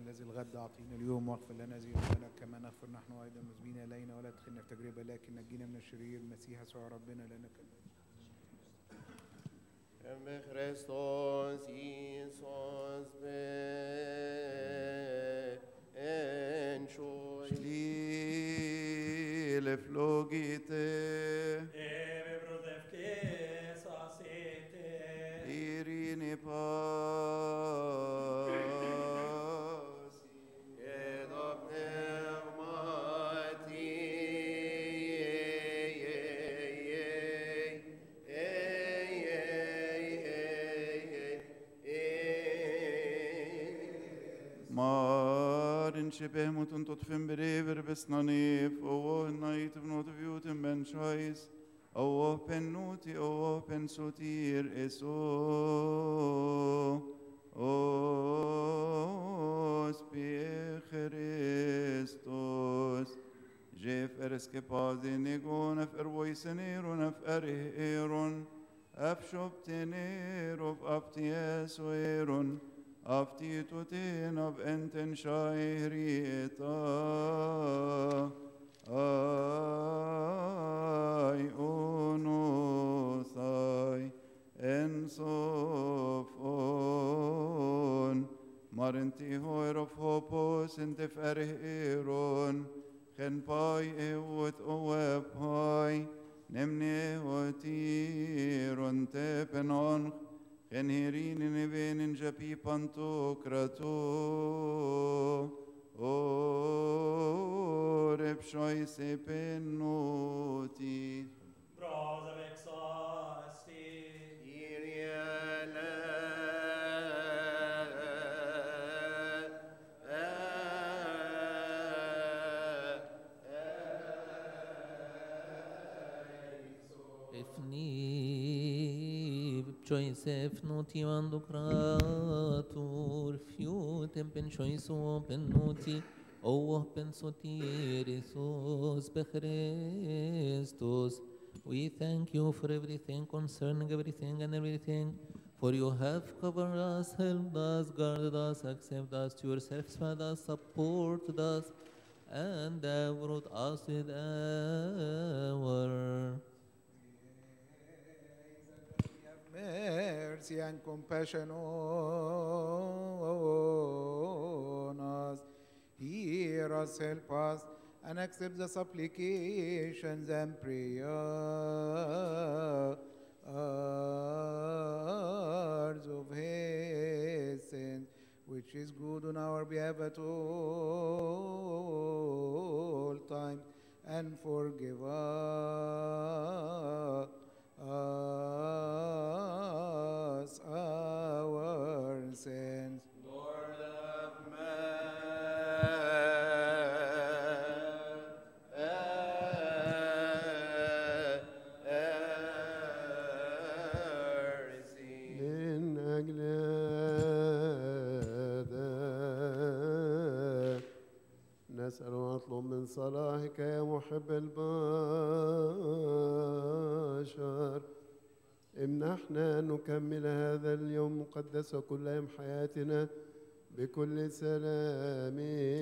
الذي الغد أعطينا اليوم واغفر لنا ذنوبنا كما نغفر نحن أيضا مذنبين إلينا ولا تدخلنا في تجربة لكن نجينا من الشرير المسيح يسوع ربنا لأنك Emme Christos Iisus ben shoy Shli leflogite Eve brodevke sasete. irini pasi et ob pneumati Marin shibeh mutun totfim berever besnanif Owo nait vnot vjutin ben shois Owo pen nuti owo pen sotir eso Os pie Christos Jef erske pazinegon af ervoiseneron af erheron Af shoptener of aptiesoeron Aftitutin av enten shairieta Ai unuthai en sofon Marenti hoer of hopos en te verheron Gen pai eut oep pai Nemne otiron te penon Gen herin in even in japi pantokrato O rep shoi se penoti Brother exasti. Ifni b'choisef nuti għandu kratur fjutem pen choisu pen nuti Oh pen sotir Isus Christus We thank you for everything concerning everything and everything For you have covered us, helped us, guarded us, accepted us to yourself, fed us, supported us, and uh, brought us with our mercy and compassion on us. Hear us, help us, and accept the supplications and prayers of his saints, which is good on our behalf at all times, and forgive us us our sins. Lord of mercy. من أجل هذا نسأل ونطلب من صلاحك يا محب البشر امنحنا أن نكمل هذا اليوم مقدس وكل أيام حياتنا بكل سلام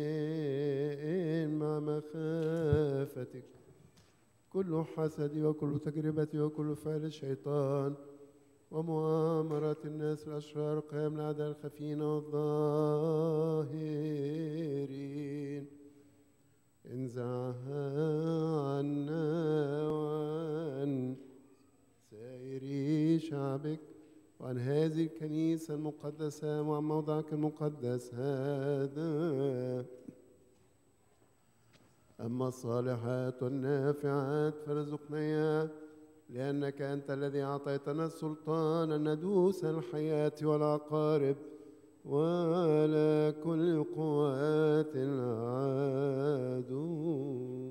مع مخافتك كل حسد وكل تجربة وكل فعل الشيطان ومؤامرة الناس الأشرار قيام الأعداء الخفين والظاهرين انزعها عنا وعن سائر شعبك وعن هذه الكنيسة المقدسة وعن موضعك المقدس هذا أما الصالحات والنافعات فارزقنا إياها لأنك أنت الذي أعطيتنا السلطان أن ندوس الحياة والعقارب ولا كل قوات العدو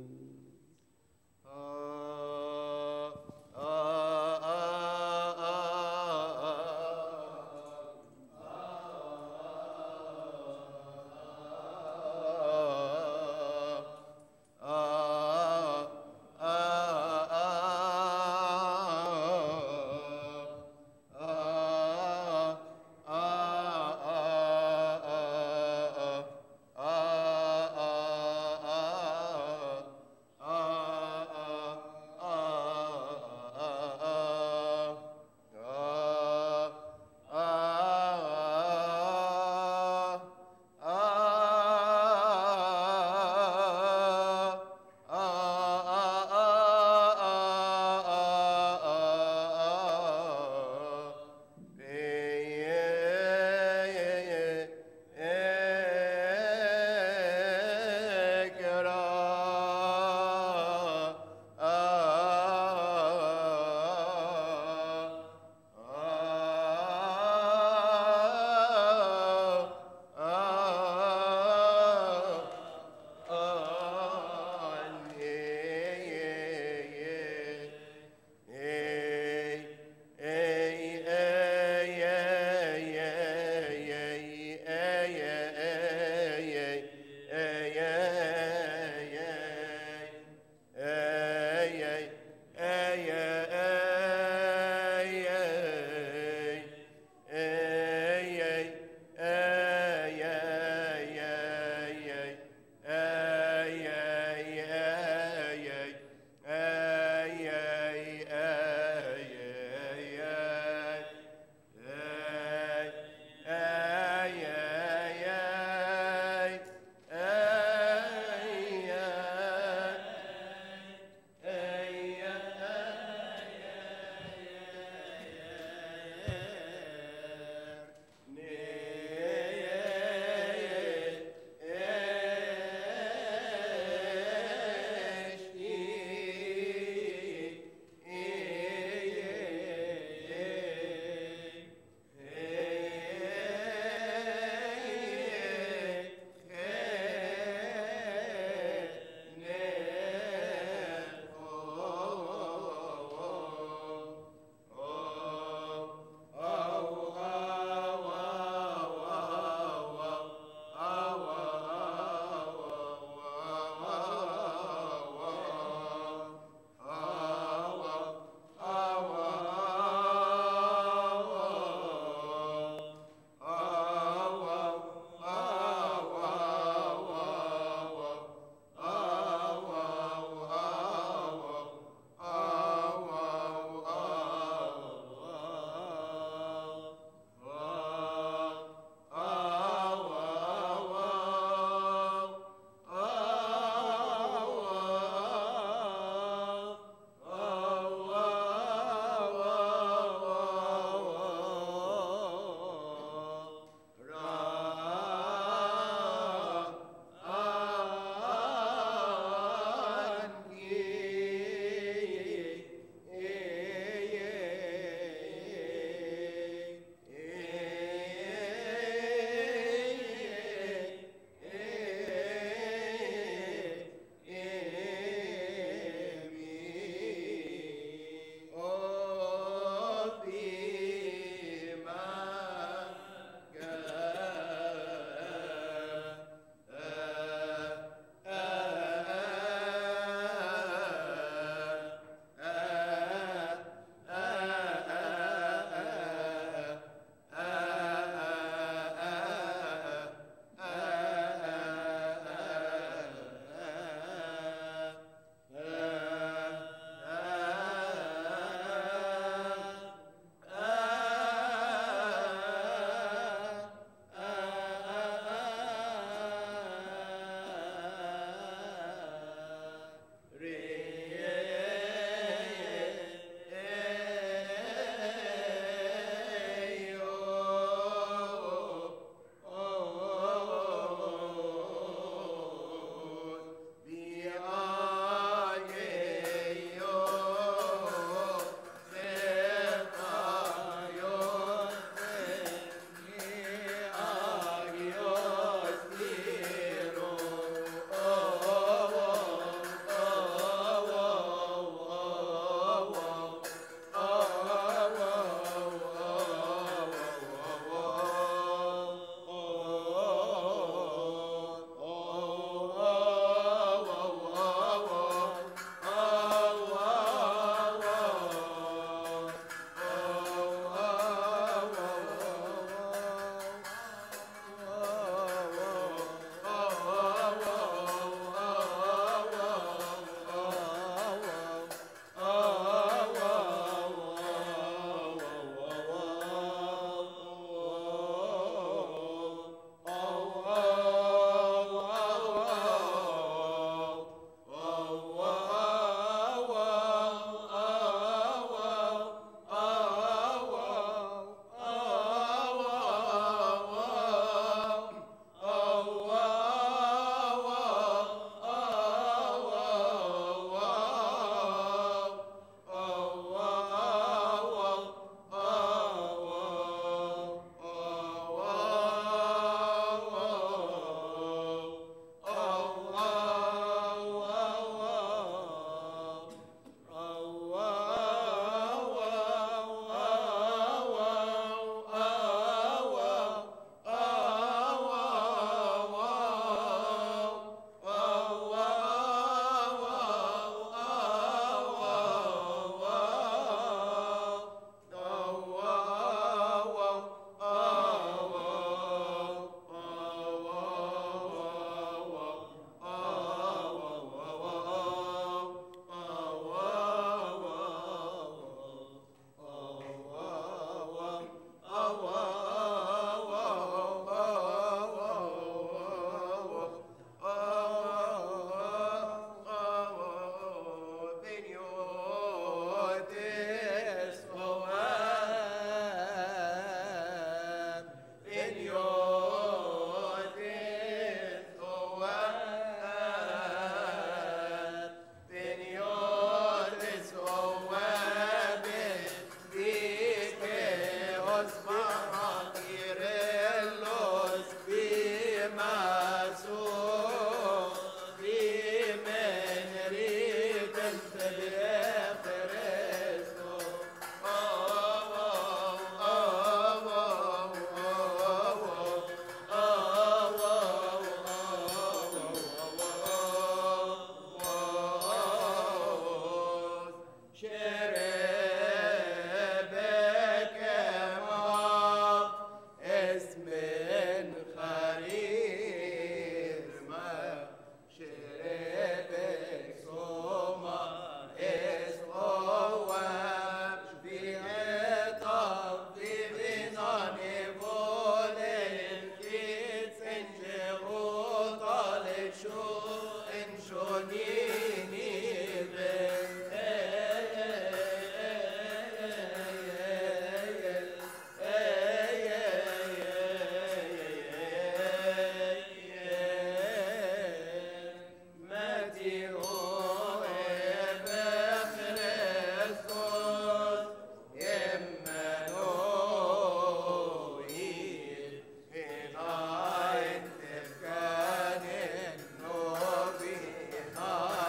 Emmanuel,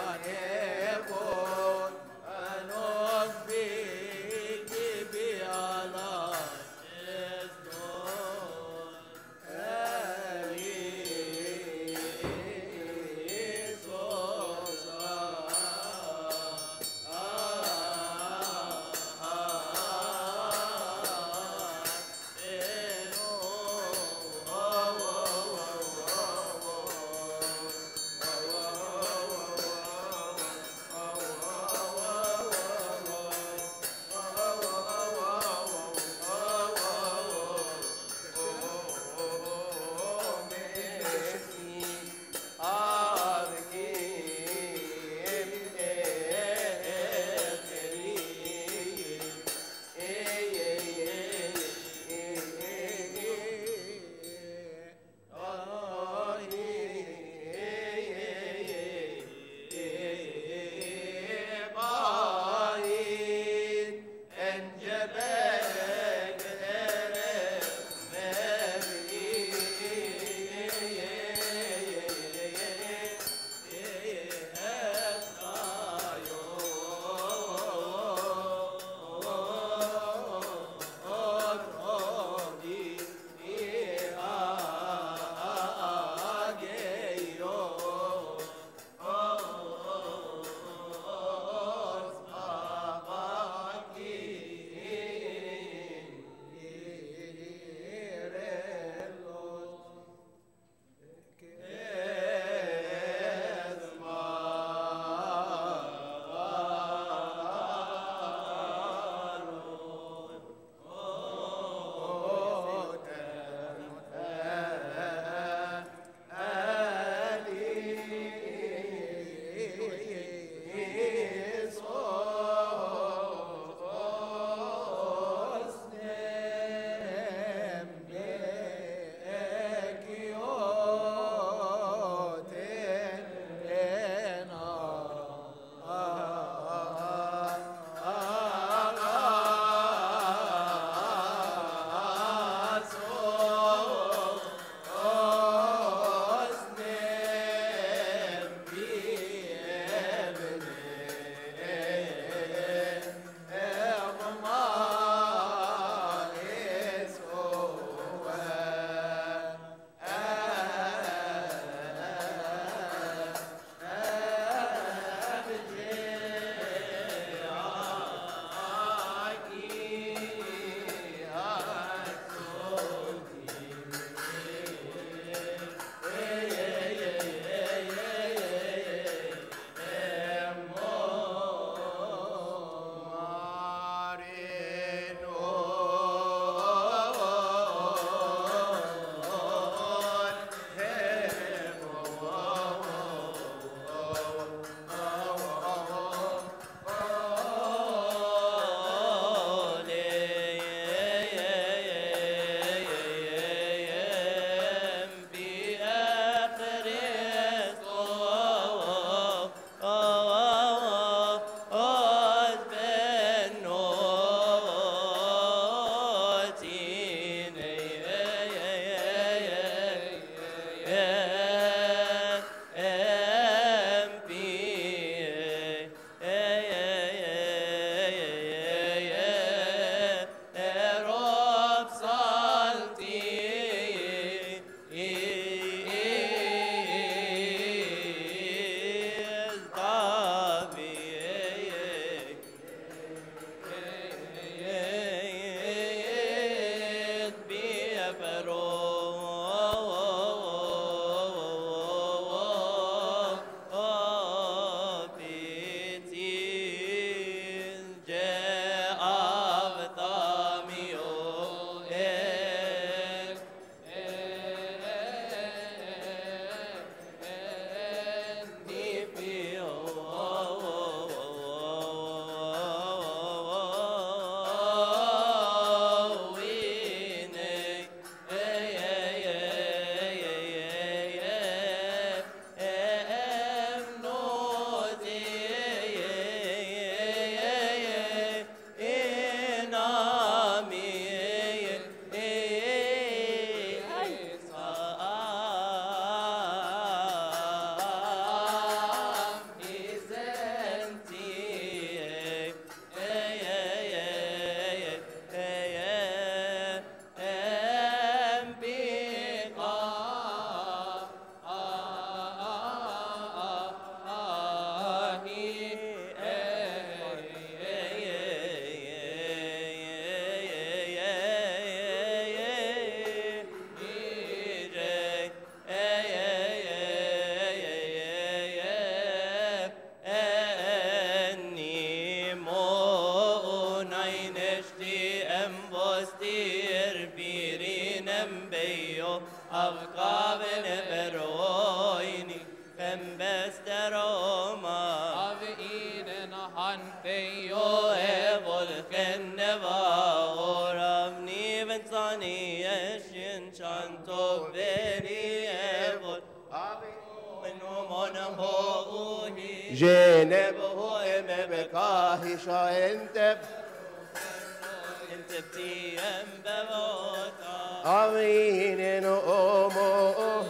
جنبه ام بكاهشا انت انت بتيم بموتا امين امو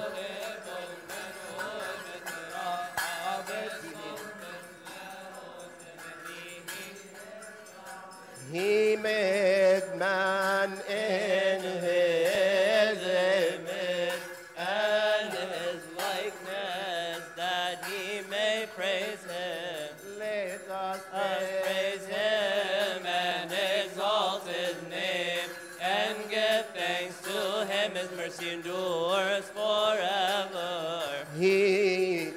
He made man in his image and his likeness that he may praise him. Let us Us praise him and exalt his name and give thanks to him. His mercy endures forever. He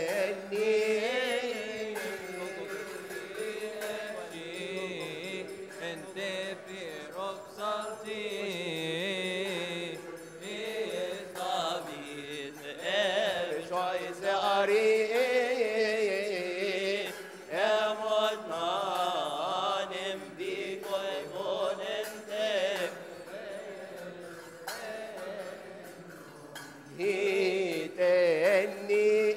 And the fear of something is David. Rejoice, Ari. Emotnanim bikoy volente. He tenni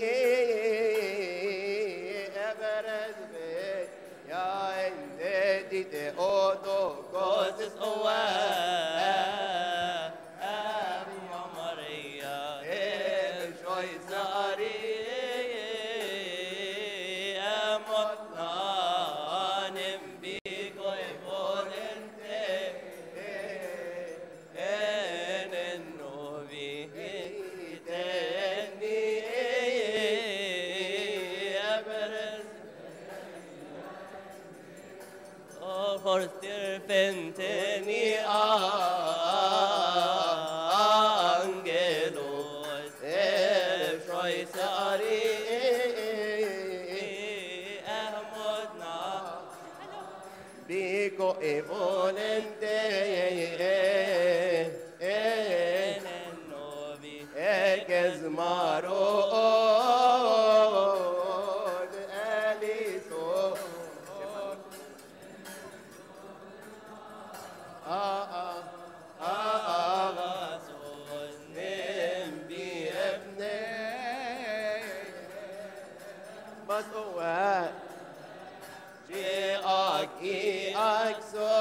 evered me ya ende dite odo Gozes gozes oa. Ave Maria. Rejoice, Ari. Emotnanim bikoy volente. En en novi. Tenni Everest. Oh, horster fenteni angelos Rejoice, Ari. Ahmodna Dico e volente en en novi Ekez marod eliso Ah ah ah ah Vasos Nem bi ebne Bas owa Jiak i akso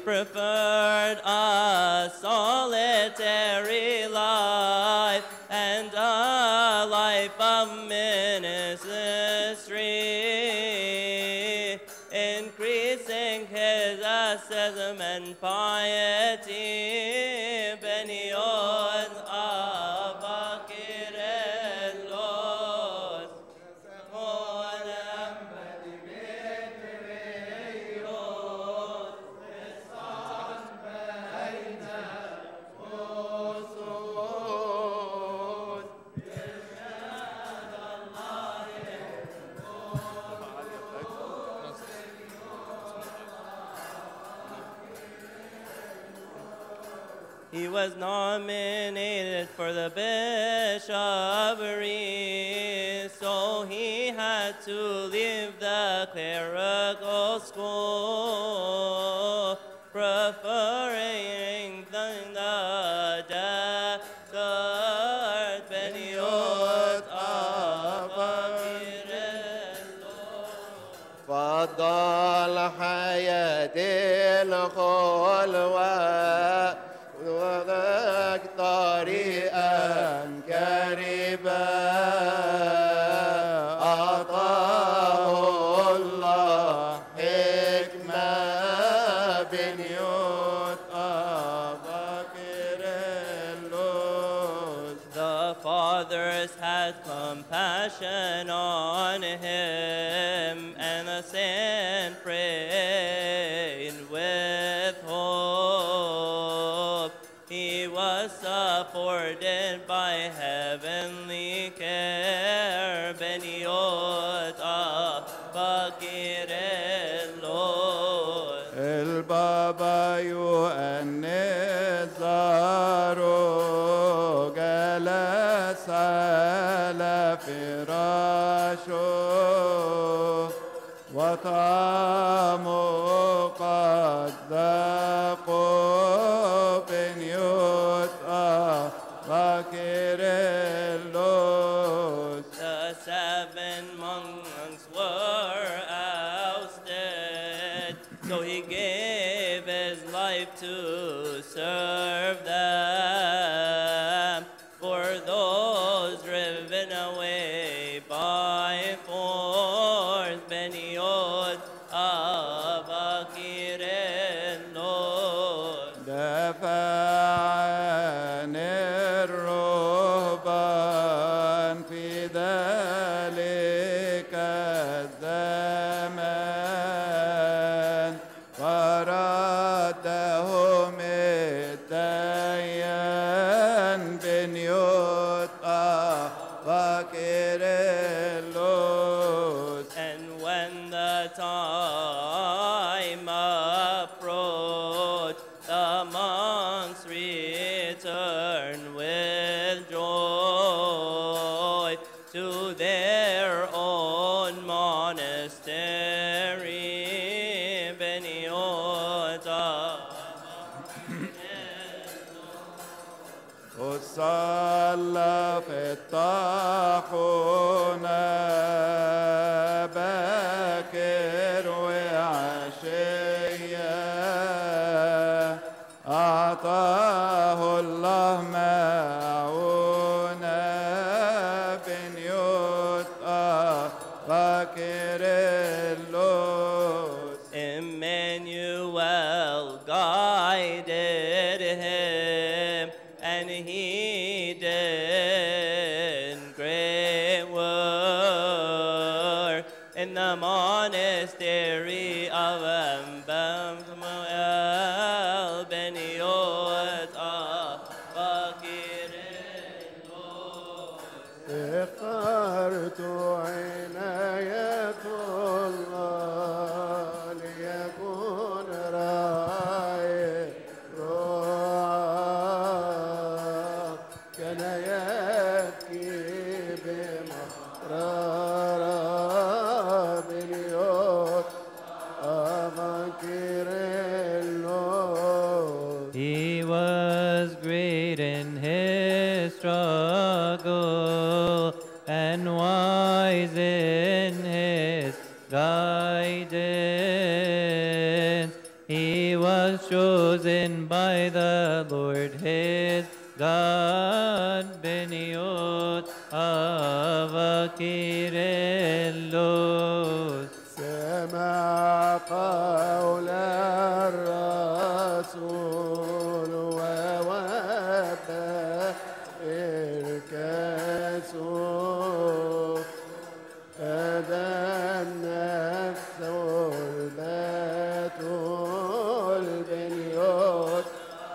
preferred a solitary life and a life of ministry, increasing his asceticism and piety. Beniot Abakir Elos. He was nominated for the bishopric, so he had to leave the clerical school, preferring the, the desert Beniot Abakir فضل حياة الخلوة وغاك طريقا كربا أعطاه الله حكمة بنيوت أبكر اللوز The fathers had compassion on him, and the saint prayed with hope. He was supported by heavenly care. Beniot Bakir Elot. البابا يؤنس زارو جلس على فراشه وطعمه قد ذاقوا بنيوت بكر اللوز The seven monks were ousted, so he gave his life to serve them. For those driven away by force, Beniot Abakir Lord. دفع عن الرهبان في ذلك الزمان وردهم الديان بنيوت بكر اللوز And when the time approached, the monks returned with joy to their own monastery. Beniota. وصلى في الطاحونة باكر وعشية أعطاه الله معونة بنيوت باكر اللوز Emmanuel guided him, and he did great work in the monastery of Samuel Beniot Bakir اخترت عناية الله ليكون راعي رعاة كان يبكي بمقرارة بنيوت أفكر اللوت He was great in his struggle and wise in his guidance. He was chosen by the Lord his God, Beniot Avakirelos. سمع قول الرسول ووفى الكسول هذا النفس البتول بنيوت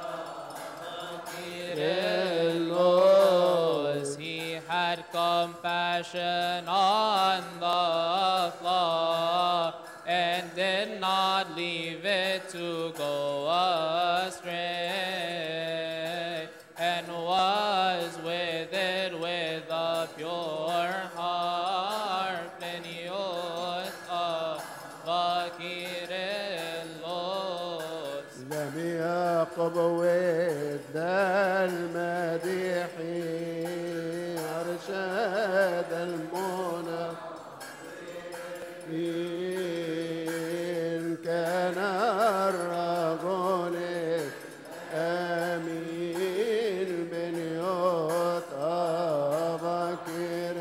Kyrillos. He had compassion on the flock and did not leave it to go astray, and was with it with a pure heart. Beniot Avakirillos. لم يقب ود المديحين أرشاد المنافقين كان الرجل أمين بن يوطى بكر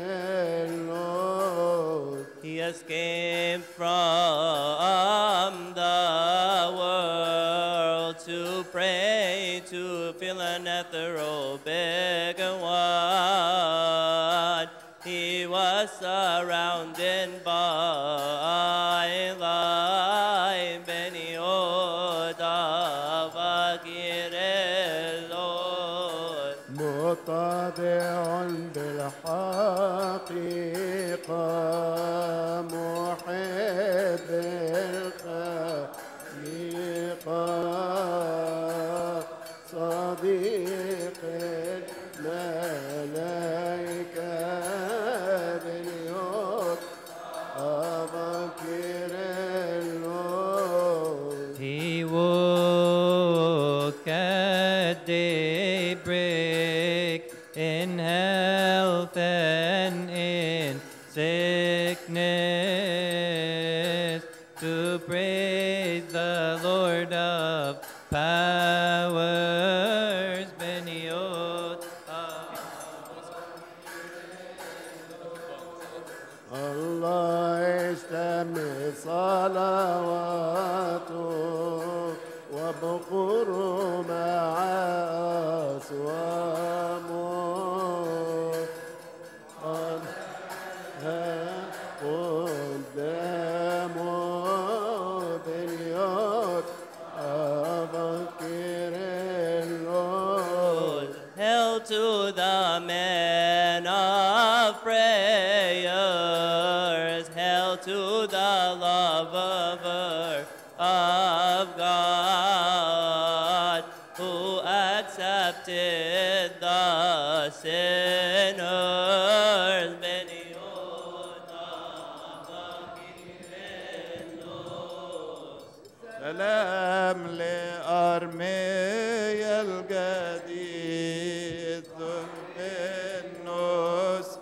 اللوت He escaped from the world to pray to philanthropic one. He was surrounded by life, Beniot Avakirelos. متضع بالحقيقة محب الخليقة صديق الملائكة باليوم أبكر اللوت He woke at daybreak in health and in sickness to praise the Lord of powers. Beniot. الله يستمع صلواته وبقر مع أصوامه قدها قدامه بنيوت أبكر اللوت Hail to the man of prayers, hail to the lover of God, who accepted the sinners. سلام لأرميا الجديد بالنسك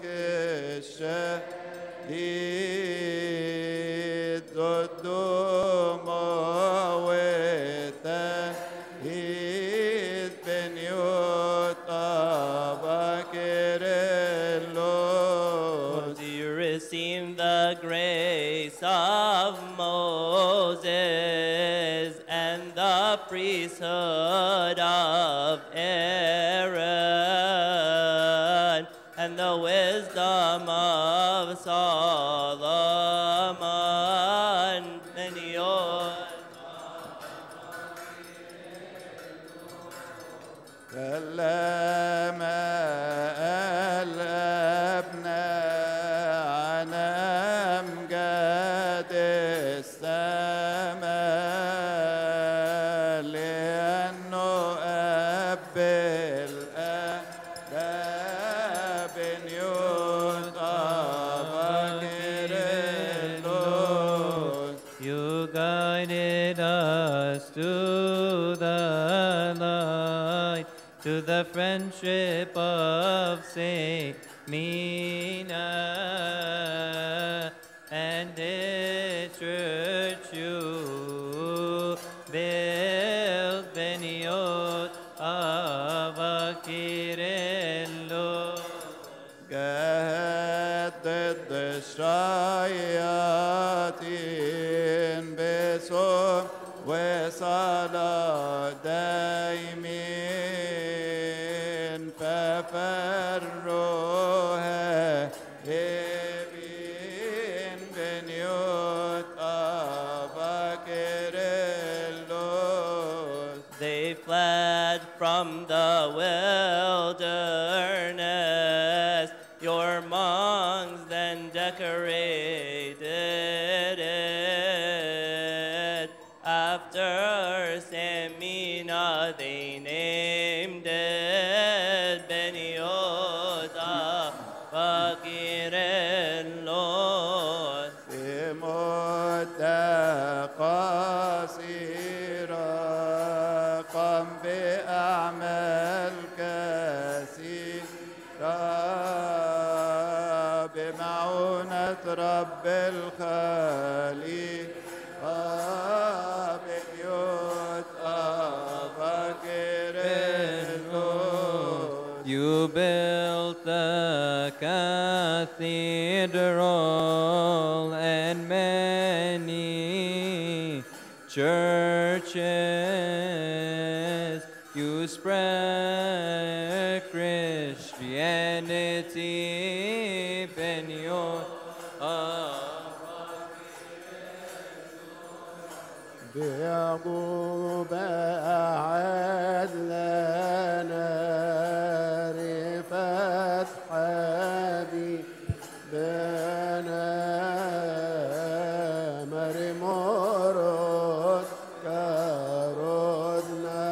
الشديد ضد موتهيد بنيوت أبكر اللوز Do you receive the grace of Moses and the priesthood of Aaron and the wisdom of Solomon and your كلم الأبناء عن أمجاد السماء لأنه أب الآباء بنيوت أباكريلوس You guided us to the light, to the friendship of Saint Mina and its church you built ضد الشياطين بصوم وصلاة دايمين ففروها هبين بنيوت أباكر اللوز They fled from the wilderness. Your monks then decorated it. After Semina, they named it Benioda Bakir Elon. في مدة قصيرة قم بأعمال كثيرة بمعونة رب الخليقة ببيوت أبكر اللوز You built the cathedral and many churches. You spread Christianity in your بيعقوب أعد لنا رفات حبيبنا مرمورد كردنا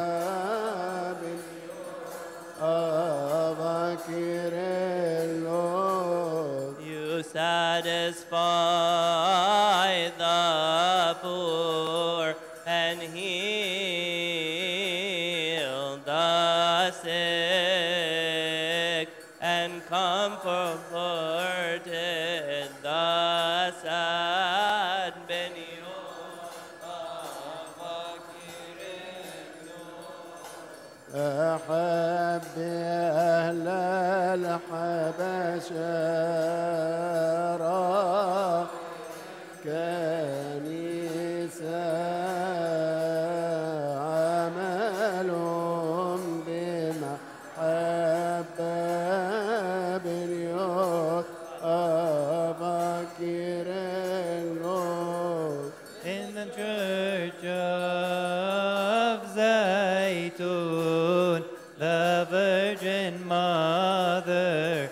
بالأبكر اللوز You satisfy the poor and heal the sick and comforted the sad. Benio, أحب أهل الحبشة را كنيسة عملهم بمحبة بنيوت أبكر اللوت In the church of Zaytun, the Virgin Mother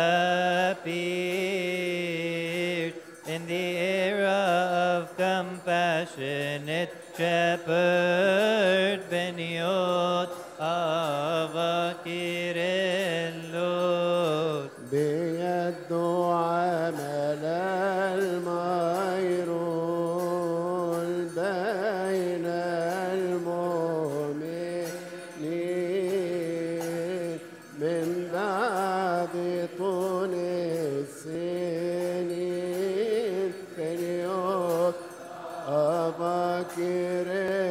appeared in the era of compassionate shepherd Beniot of Akirillut. بيده عمل الميرون بين المؤمنين من بعد طول السنين في اليوم أبكر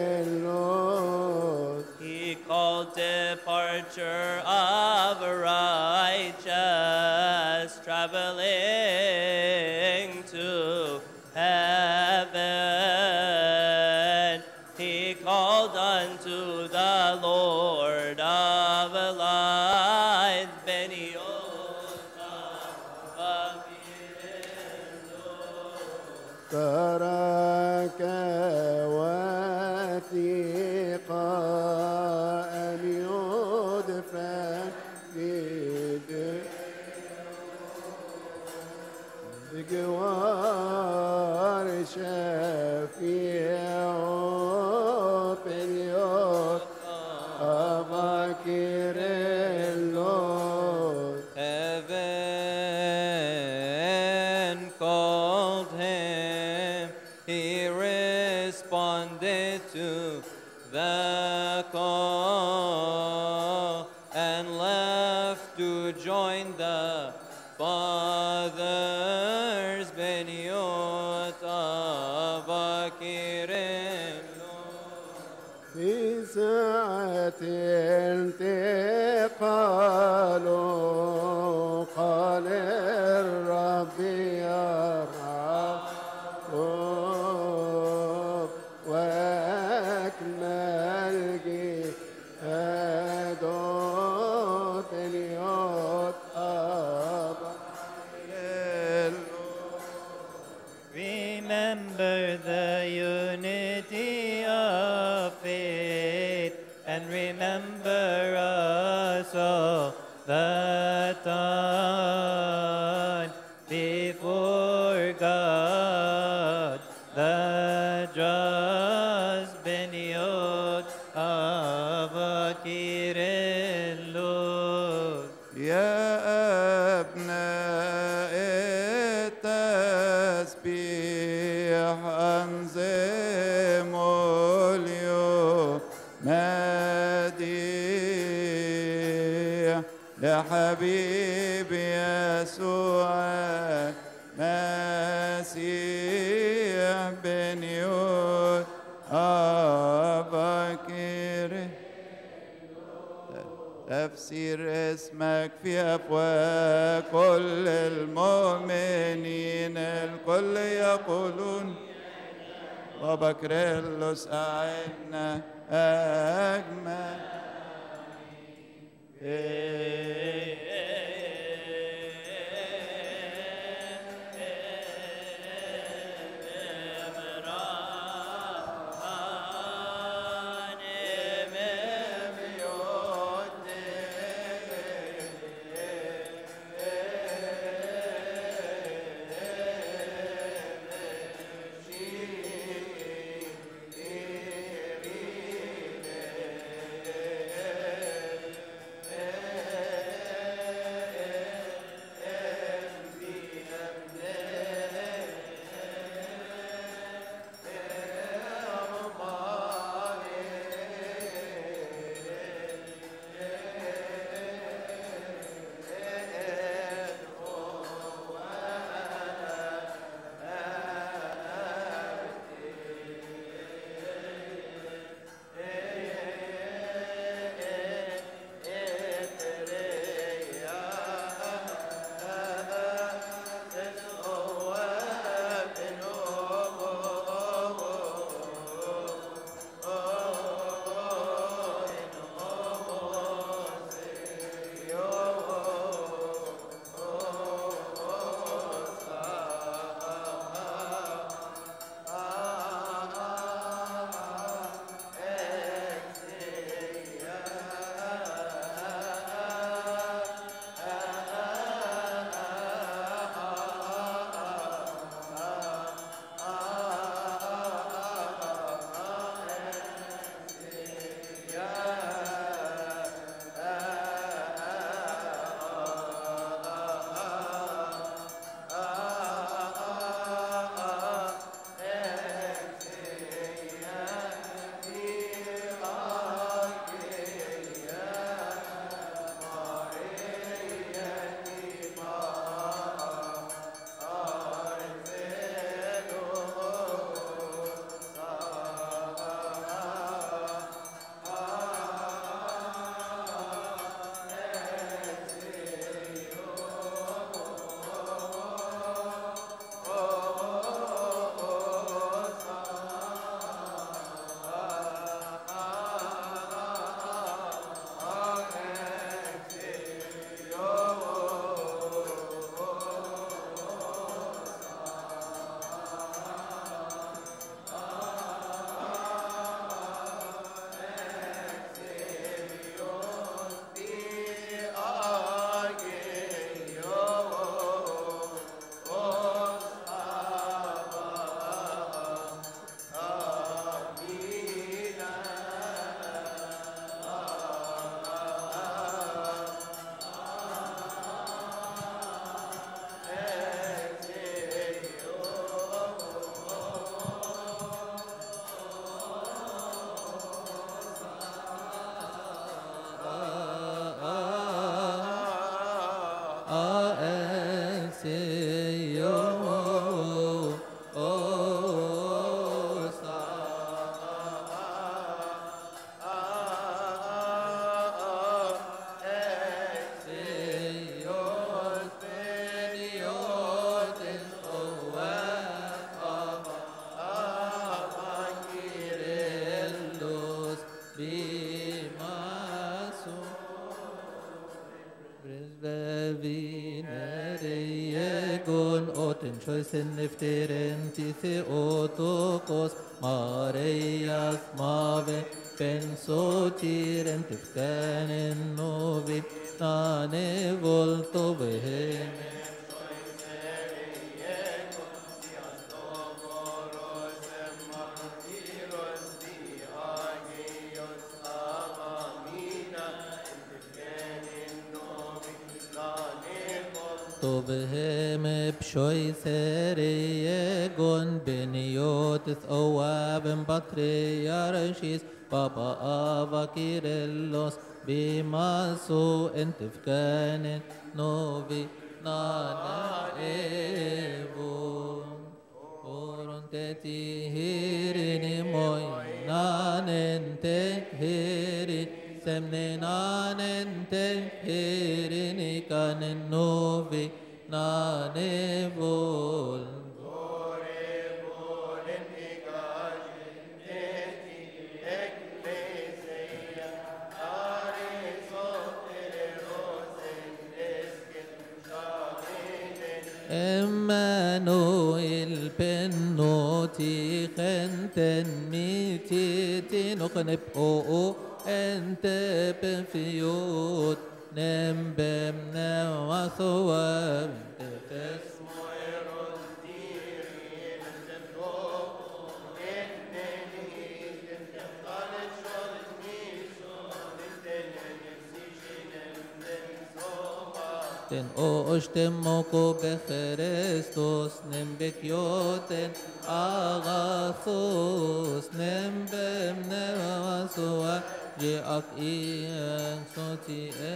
اللوت He called departure of righteous traveling to heaven. He called unto the Lord of light, Beniota, ترك وثيقا أن يدفن في بجوار شفيع بنيوت أبكر اللوت Heaven called him, he responded to the call and left to join the fathers Beniot Abakirin. في ساعة انتقال قال الرب يرعب واكمل جهاده بنيوت أبا Remember the unity of faith and remember us all the time before God, the just beniot of Kirillos. يا أبناء التسبيح أنزموا اليوم مديح لحبيب يسوع مسيح بن يود أبكر تفسير اسمك في أفواه كل المؤمنين الكل يقولون وبكرلس أعنا أجمل choisen nefteren ti theotokos Marias mave pensotiren tifkanen novi Nane volto veheme طبهم بشوي ثريقون بنيوت ثواب بطريارشيس بابا آفا كيرلوس بما سوء تفكان نوبي نانا إيبو Orun teti hirini moy nanen te hiri semne nanen te hirini kanen novi nane vol Emmanuel bennoti khenten miti tinuknip o o ente benfiot nem bem nem wathwa tefes ten oshtemoko becherestos nem bekyoten agathos nem bem nevasua je ak ien soti e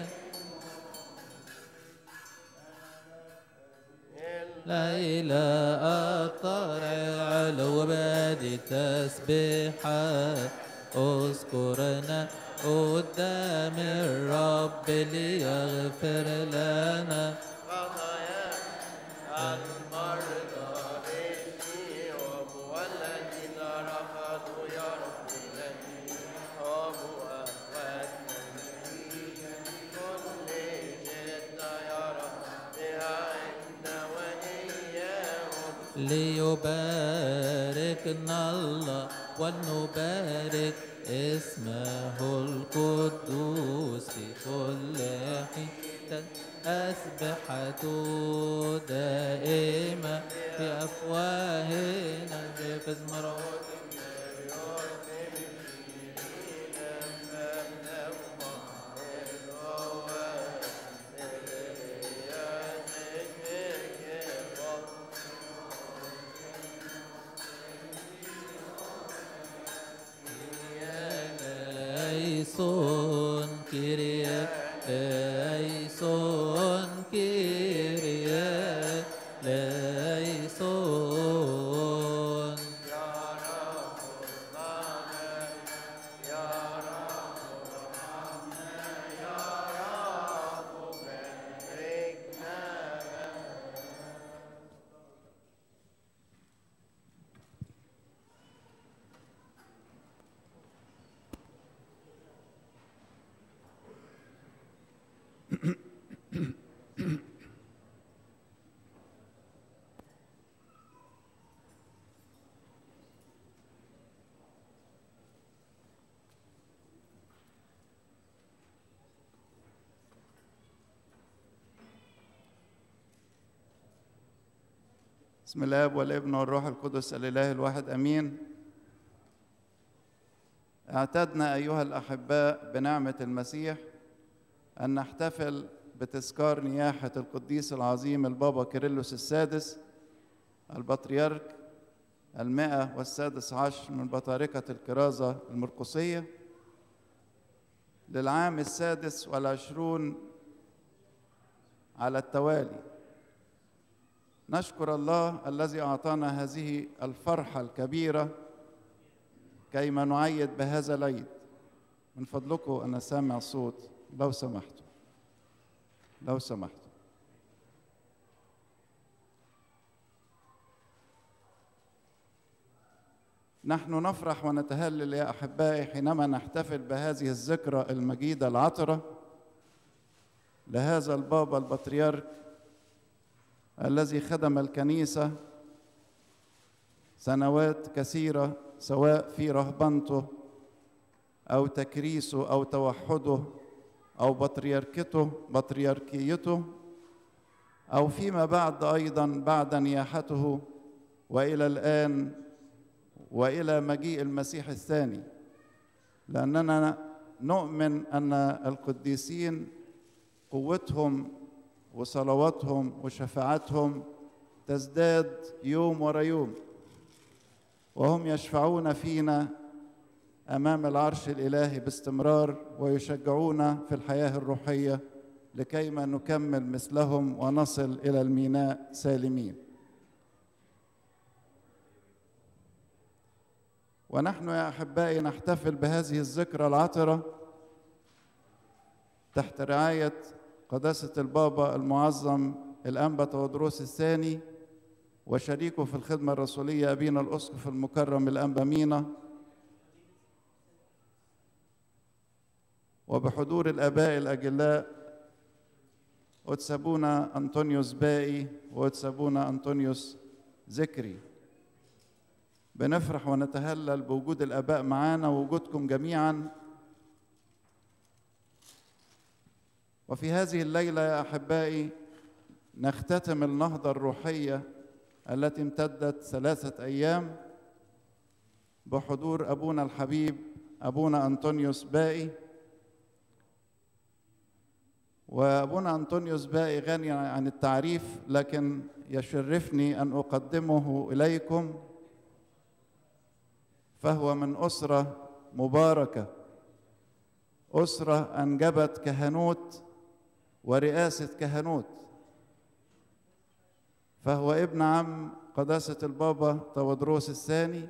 ليلى الطرع علو بادي تسبيحات اذكرنا قدام الرب ليغفر لنا ليباركنا الله ونبارك اسمه القدوس في كل حين أسبحة دائمة في أفواهنا في مروت Eleison, Kyrie, Eleison, Kyrie, Eleison. بسم الله والابن والروح القدس الاله الواحد امين اعتدنا ايها الاحباء بنعمه المسيح ان نحتفل بتذكار نياحه القديس العظيم البابا كيرلس السادس البطريرك المائة والسادس عشر من بطاركة الكرازة المرقسية للعام السادس والعشرون على التوالي نشكر الله الذي اعطانا هذه الفرحه الكبيره كيما نعيد بهذا العيد من فضلكم انا سامع صوت لو سمحتوا لو سمحتوا نحن نفرح ونتهلل يا احبائي حينما نحتفل بهذه الذكرى المجيده العطره لهذا البابا البطريرك الذي خدم الكنيسة سنوات كثيرة سواء في رهبنته أو تكريسه أو توحده أو بطريركته بطريركيته أو فيما بعد أيضا بعد نياحته وإلى الآن وإلى مجيء المسيح الثاني لأننا نؤمن أن القديسين قوتهم وصلواتهم وشفاعتهم تزداد يوم ورا يوم وهم يشفعون فينا امام العرش الالهي باستمرار ويشجعونا في الحياه الروحيه لكيما نكمل مثلهم ونصل الى الميناء سالمين ونحن يا احبائي نحتفل بهذه الذكرى العطره تحت رعايه قداسه البابا المعظم الانبا تودروس الثاني وشريكه في الخدمه الرسوليه ابينا الاسقف المكرم الانبا مينا وبحضور الآباء الأجلاء وتسابونا أنطونيوس باقي وتسابونا أنطونيوس ذكري بنفرح ونتهلل بوجود الآباء معانا ووجودكم جميعا وفي هذه الليلة يا أحبائي نختتم النهضة الروحية التي امتدت ثلاثة أيام بحضور أبونا الحبيب أبونا أنطونيوس باقي وابونا انطونيوس باقي غني عن التعريف لكن يشرفني ان اقدمه اليكم فهو من اسره مباركه اسره انجبت كهنوت ورئاسه كهنوت فهو ابن عم قداسه البابا تودروس الثاني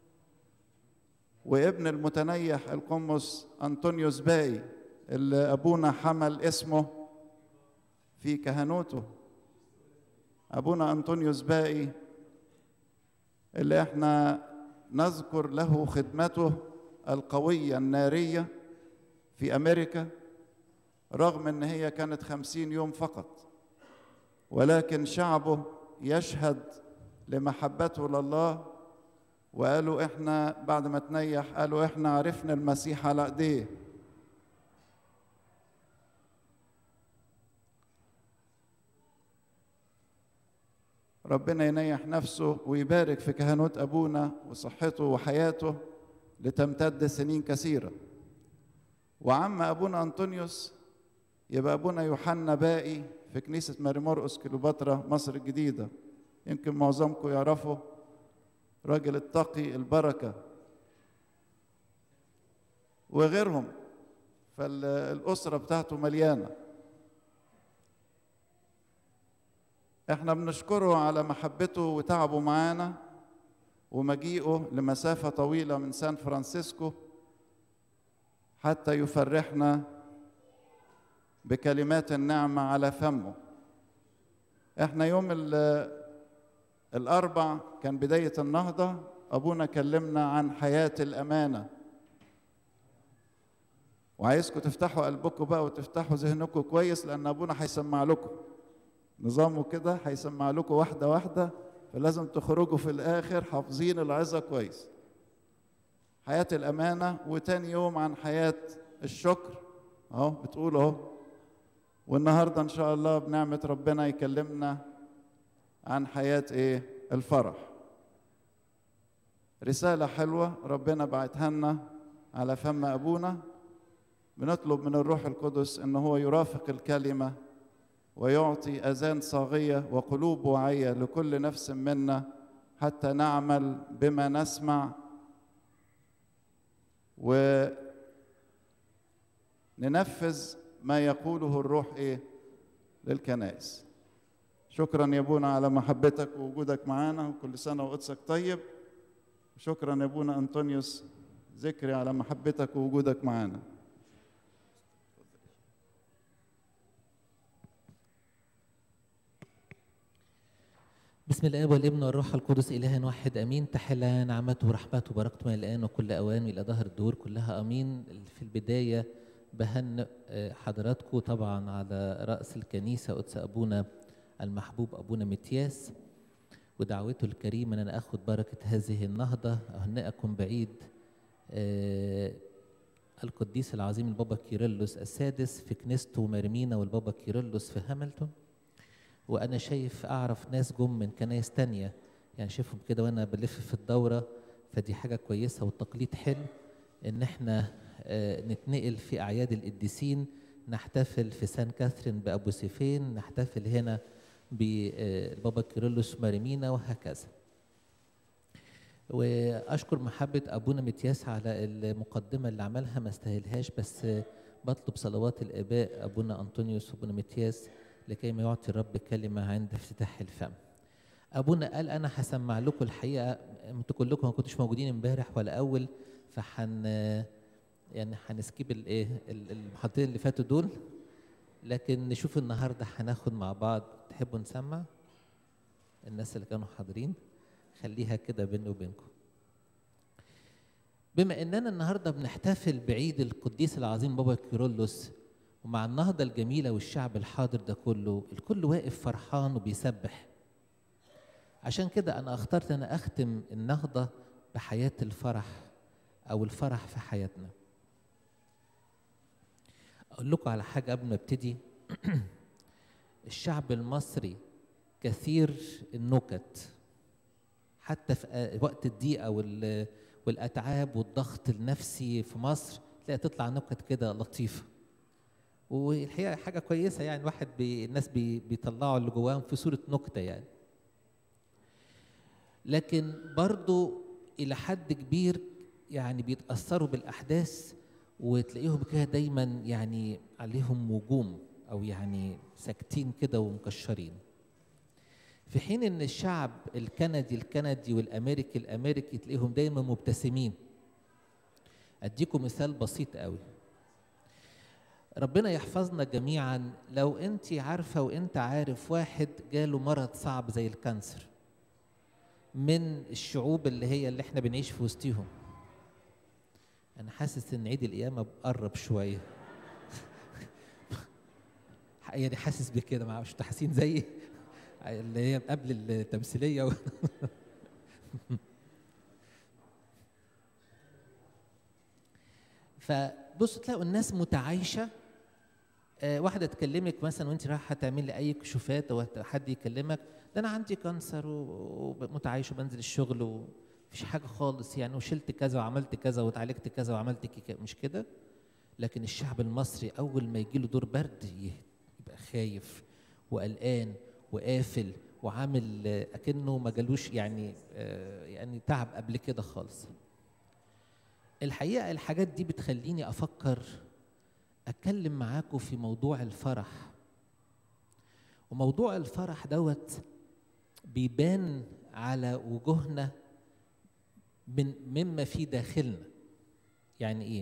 وابن المتنيح القمص انطونيوس باقي اللي ابونا حمل اسمه في كهنوته ابونا انطونيوس باقي اللي احنا نذكر له خدمته القويه الناريه في امريكا رغم ان هي كانت خمسين يوم فقط ولكن شعبه يشهد لمحبته لله وقالوا احنا بعد ما تنيح قالوا احنا عرفنا المسيح على ايديه ربنا ينيح نفسه ويبارك في كهنوت ابونا وصحته وحياته لتمتد سنين كثيره وعم ابونا انطونيوس يبقى ابونا يوحنا باقي في كنيسه ماري مرقس كليوباترا مصر الجديده يمكن معظمكم يعرفوا راجل التقي البركه وغيرهم فالاسره بتاعته مليانه احنا بنشكره على محبته وتعبه معانا ومجيئه لمسافة طويلة من سان فرانسيسكو حتى يفرحنا بكلمات النعمة على فمه احنا يوم الأربع كان بداية النهضة أبونا كلمنا عن حياة الأمانة وعايزكم تفتحوا قلبكم بقى وتفتحوا ذهنكم كويس لأن أبونا هيسمع لكم نظامه كده هيسمع لكم واحدة واحدة فلازم تخرجوا في الآخر حافظين العظة كويس حياة الأمانة وتاني يوم عن حياة الشكر أهو بتقول أهو والنهاردة إن شاء الله بنعمة ربنا يكلمنا عن حياة إيه الفرح رسالة حلوة ربنا بعتها لنا على فم أبونا بنطلب من الروح القدس إن هو يرافق الكلمة ويعطي اذان صاغيه وقلوب واعيه لكل نفس منا حتى نعمل بما نسمع وننفذ ما يقوله الروح ايه للكنائس شكرا يا ابونا على محبتك ووجودك معانا وكل سنه وقدسك طيب شكرا يا ابونا انطونيوس ذكري على محبتك ووجودك معانا بسم الاب والابن والروح القدس اله واحد امين تحل نعمته ورحمته وبركته من الان وكل اوان الى ظهر الدور كلها امين في البدايه بهنئ حضراتكم طبعا على راس الكنيسه قدس ابونا المحبوب أبونا متياس ودعوته الكريمة أن أنا أخذ بركة هذه النهضة أهنئكم بعيد آه، القديس العظيم البابا كيرلس السادس في كنيسته مرمينا والبابا كيرلس في هاملتون وأنا شايف أعرف ناس جم من كنايس تانية يعني شايفهم كده وأنا بلف في الدورة فدي حاجة كويسة والتقليد حلو إن إحنا آه، نتنقل في أعياد القديسين نحتفل في سان كاثرين بأبو سيفين نحتفل هنا بالبابا كيرلس ماريمينا وهكذا واشكر محبه ابونا متياس على المقدمه اللي عملها ما استاهلهاش بس بطلب صلوات الاباء ابونا انطونيوس وابونا متياس لكي ما يعطي الرب كلمه عند افتتاح الفم ابونا قال انا هسمع لكم الحقيقه انتوا كلكم ما كنتوش موجودين امبارح ولا اول فحن يعني هنسكيب الايه المحاضرين اللي فاتوا دول لكن نشوف النهارده هناخد مع بعض تحبوا نسمع الناس اللي كانوا حاضرين خليها كده بيني وبينكم بما اننا النهارده بنحتفل بعيد القديس العظيم بابا كيرلس ومع النهضه الجميله والشعب الحاضر ده كله الكل واقف فرحان وبيسبح عشان كده انا اخترت ان اختم النهضه بحياه الفرح او الفرح في حياتنا اقول لكم على حاجه قبل ما ابتدي الشعب المصري كثير النكت حتى في وقت الضيقه وال والاتعاب والضغط النفسي في مصر تلاقي تطلع نكت كده لطيفه والحقيقه حاجه كويسه يعني الواحد بي الناس بي بيطلعوا اللي جواهم في صوره نكته يعني لكن برضو الى حد كبير يعني بيتاثروا بالاحداث وتلاقيهم كده دايما يعني عليهم هجوم او يعني ساكتين كده ومكشرين في حين ان الشعب الكندي الكندي والامريكي الامريكي تلاقيهم دايما مبتسمين اديكم مثال بسيط قوي ربنا يحفظنا جميعا لو انت عارفه وانت عارف واحد جاله مرض صعب زي الكانسر من الشعوب اللي هي اللي احنا بنعيش في وسطيهم انا حاسس ان عيد القيامه قرب شويه يعني حاسس بكده ما اعرفش حاسين زيي اللي هي قبل التمثيليه و... فبصوا تلاقوا الناس متعايشه آه واحده تكلمك مثلا وانت رايحه تعملي اي كشوفات او حد يكلمك ده انا عندي كانسر ومتعايشه وبنزل الشغل ومفيش حاجه خالص يعني وشلت كذا وعملت كذا واتعالجت كذا وعملت كذا مش كده لكن الشعب المصري اول ما يجي له دور برد يبقى خايف وقلقان وقافل وعامل اكنه ما جالوش يعني يعني تعب قبل كده خالص الحقيقه الحاجات دي بتخليني افكر اتكلم معاكم في موضوع الفرح وموضوع الفرح دوت بيبان على وجوهنا من مما في داخلنا يعني ايه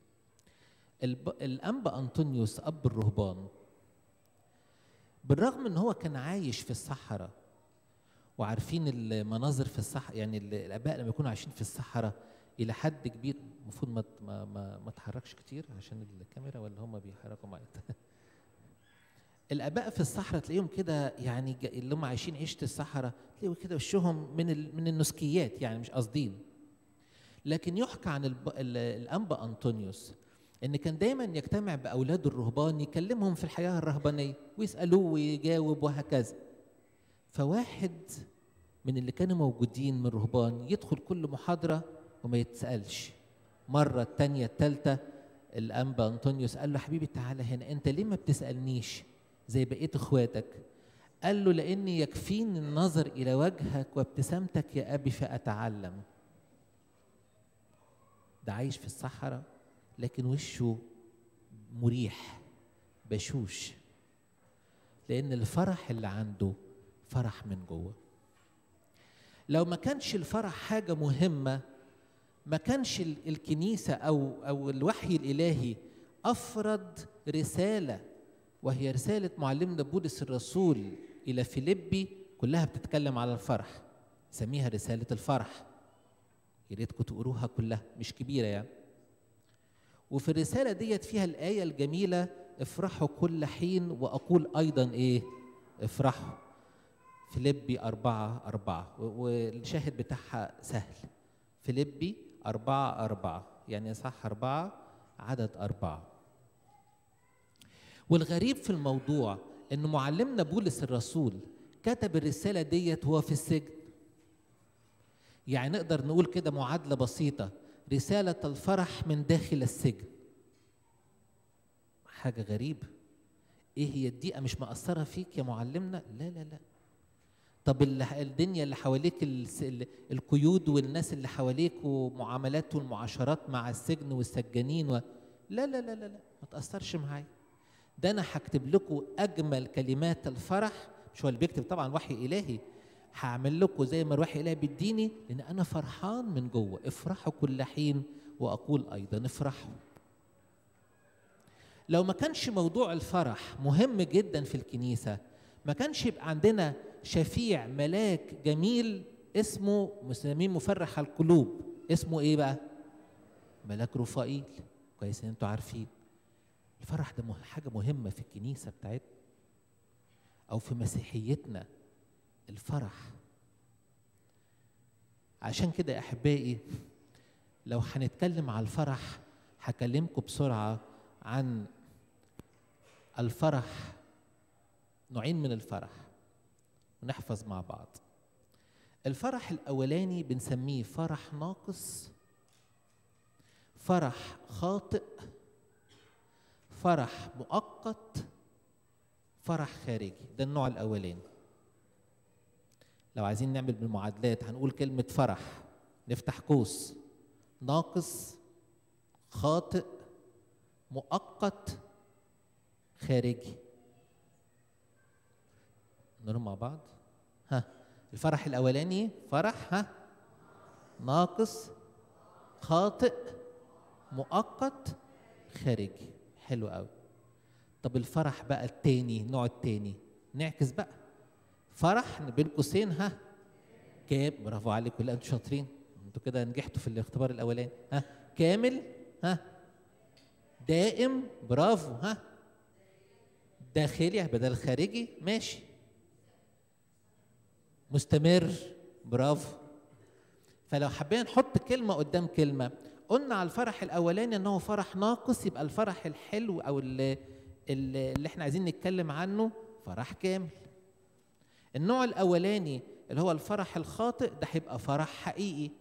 الانبا انطونيوس اب الرهبان بالرغم ان هو كان عايش في الصحراء وعارفين المناظر في الصحراء يعني الاباء لما يكونوا عايشين في الصحراء الى حد كبير المفروض ما ما ما, ما تحركش كتير عشان الكاميرا ولا هم بيحركوا معايا الاباء في الصحراء تلاقيهم كده يعني اللي هم عايشين عيشه الصحراء تلاقيهم كده وشهم من ال من النسكيات يعني مش قاصدين لكن يحكى عن الانبا انطونيوس ان كان دايما يجتمع باولاده الرهبان يكلمهم في الحياه الرهبانيه ويسالوه ويجاوب وهكذا فواحد من اللي كانوا موجودين من الرهبان يدخل كل محاضره وما يتسالش مره الثانيه الثالثه الانبا انطونيوس قال له حبيبي تعالى هنا انت ليه ما بتسالنيش زي بقيه اخواتك قال له لاني يكفيني النظر الى وجهك وابتسامتك يا ابي فاتعلم ده عايش في الصحراء لكن وشه مريح بشوش لان الفرح اللي عنده فرح من جوه لو ما كانش الفرح حاجه مهمه ما كانش الكنيسه او او الوحي الالهي افرض رساله وهي رساله معلمنا بولس الرسول الى فيليبي كلها بتتكلم على الفرح سميها رساله الفرح يا ريتكم تقروها كلها مش كبيره يعني وفي الرسالة ديت فيها الآية الجميلة افرحوا كل حين وأقول أيضا إيه افرحوا فيليبي أربعة أربعة و- والشاهد بتاعها سهل فيليبي أربعة أربعة يعني صح أربعة عدد أربعة والغريب في الموضوع إن معلمنا بولس الرسول كتب الرسالة ديت وهو في السجن يعني نقدر نقول كده معادلة بسيطة رسالة الفرح من داخل السجن حاجة غريبة ايه هي الدقيقة مش مأثرة فيك يا معلمنا لا لا لا طب اللي الدنيا اللي حواليك الس- ال- القيود والناس اللي حواليك ومعاملات والمعاشرات مع السجن والسجانين و... لا لا لا لا لا ما تأثرش معايا ده انا هكتب لكم اجمل كلمات الفرح مش هو اللي بيكتب طبعا وحي الهي هعمل لكم زي ما الوحي الهي بيديني لان انا فرحان من جوه افرحوا كل حين واقول ايضا افرحوا لو ما كانش موضوع الفرح مهم جدا في الكنيسه ما كانش يبقى عندنا شفيع ملاك جميل اسمه مسلمين مفرح القلوب اسمه ايه بقى ملاك رفائيل كويس ان انتوا عارفين الفرح ده مه- حاجه مهمه في الكنيسه بتاعتنا او في مسيحيتنا الفرح عشان كده يا احبائي لو هنتكلم على الفرح هكلمكم بسرعه عن الفرح نوعين من الفرح ونحفظ مع بعض الفرح الاولاني بنسميه فرح ناقص فرح خاطئ فرح مؤقت فرح خارجي ده النوع الاولاني لو عايزين نعمل بالمعادلات هنقول كلمه فرح نفتح قوس ناقص خاطئ مؤقت خارجي نقول مع بعض ها الفرح الاولاني فرح ها ناقص خاطئ مؤقت خارجي حلو قوي طب الفرح بقى التاني النوع التاني نعكس بقى فرح بين قوسين ها كام برافو عليكم لا انتوا شاطرين انتوا كده نجحتوا في الاختبار الاولاني ها كامل ها دائم برافو ها داخلي بدل خارجي ماشي مستمر برافو فلو حبينا نحط كلمة قدام كلمة قلنا على الفرح الأولاني إنه فرح ناقص يبقى الفرح الحلو أو اللي, اللي احنا عايزين نتكلم عنه فرح كامل النوع الأولاني اللي هو الفرح الخاطئ ده هيبقى فرح حقيقي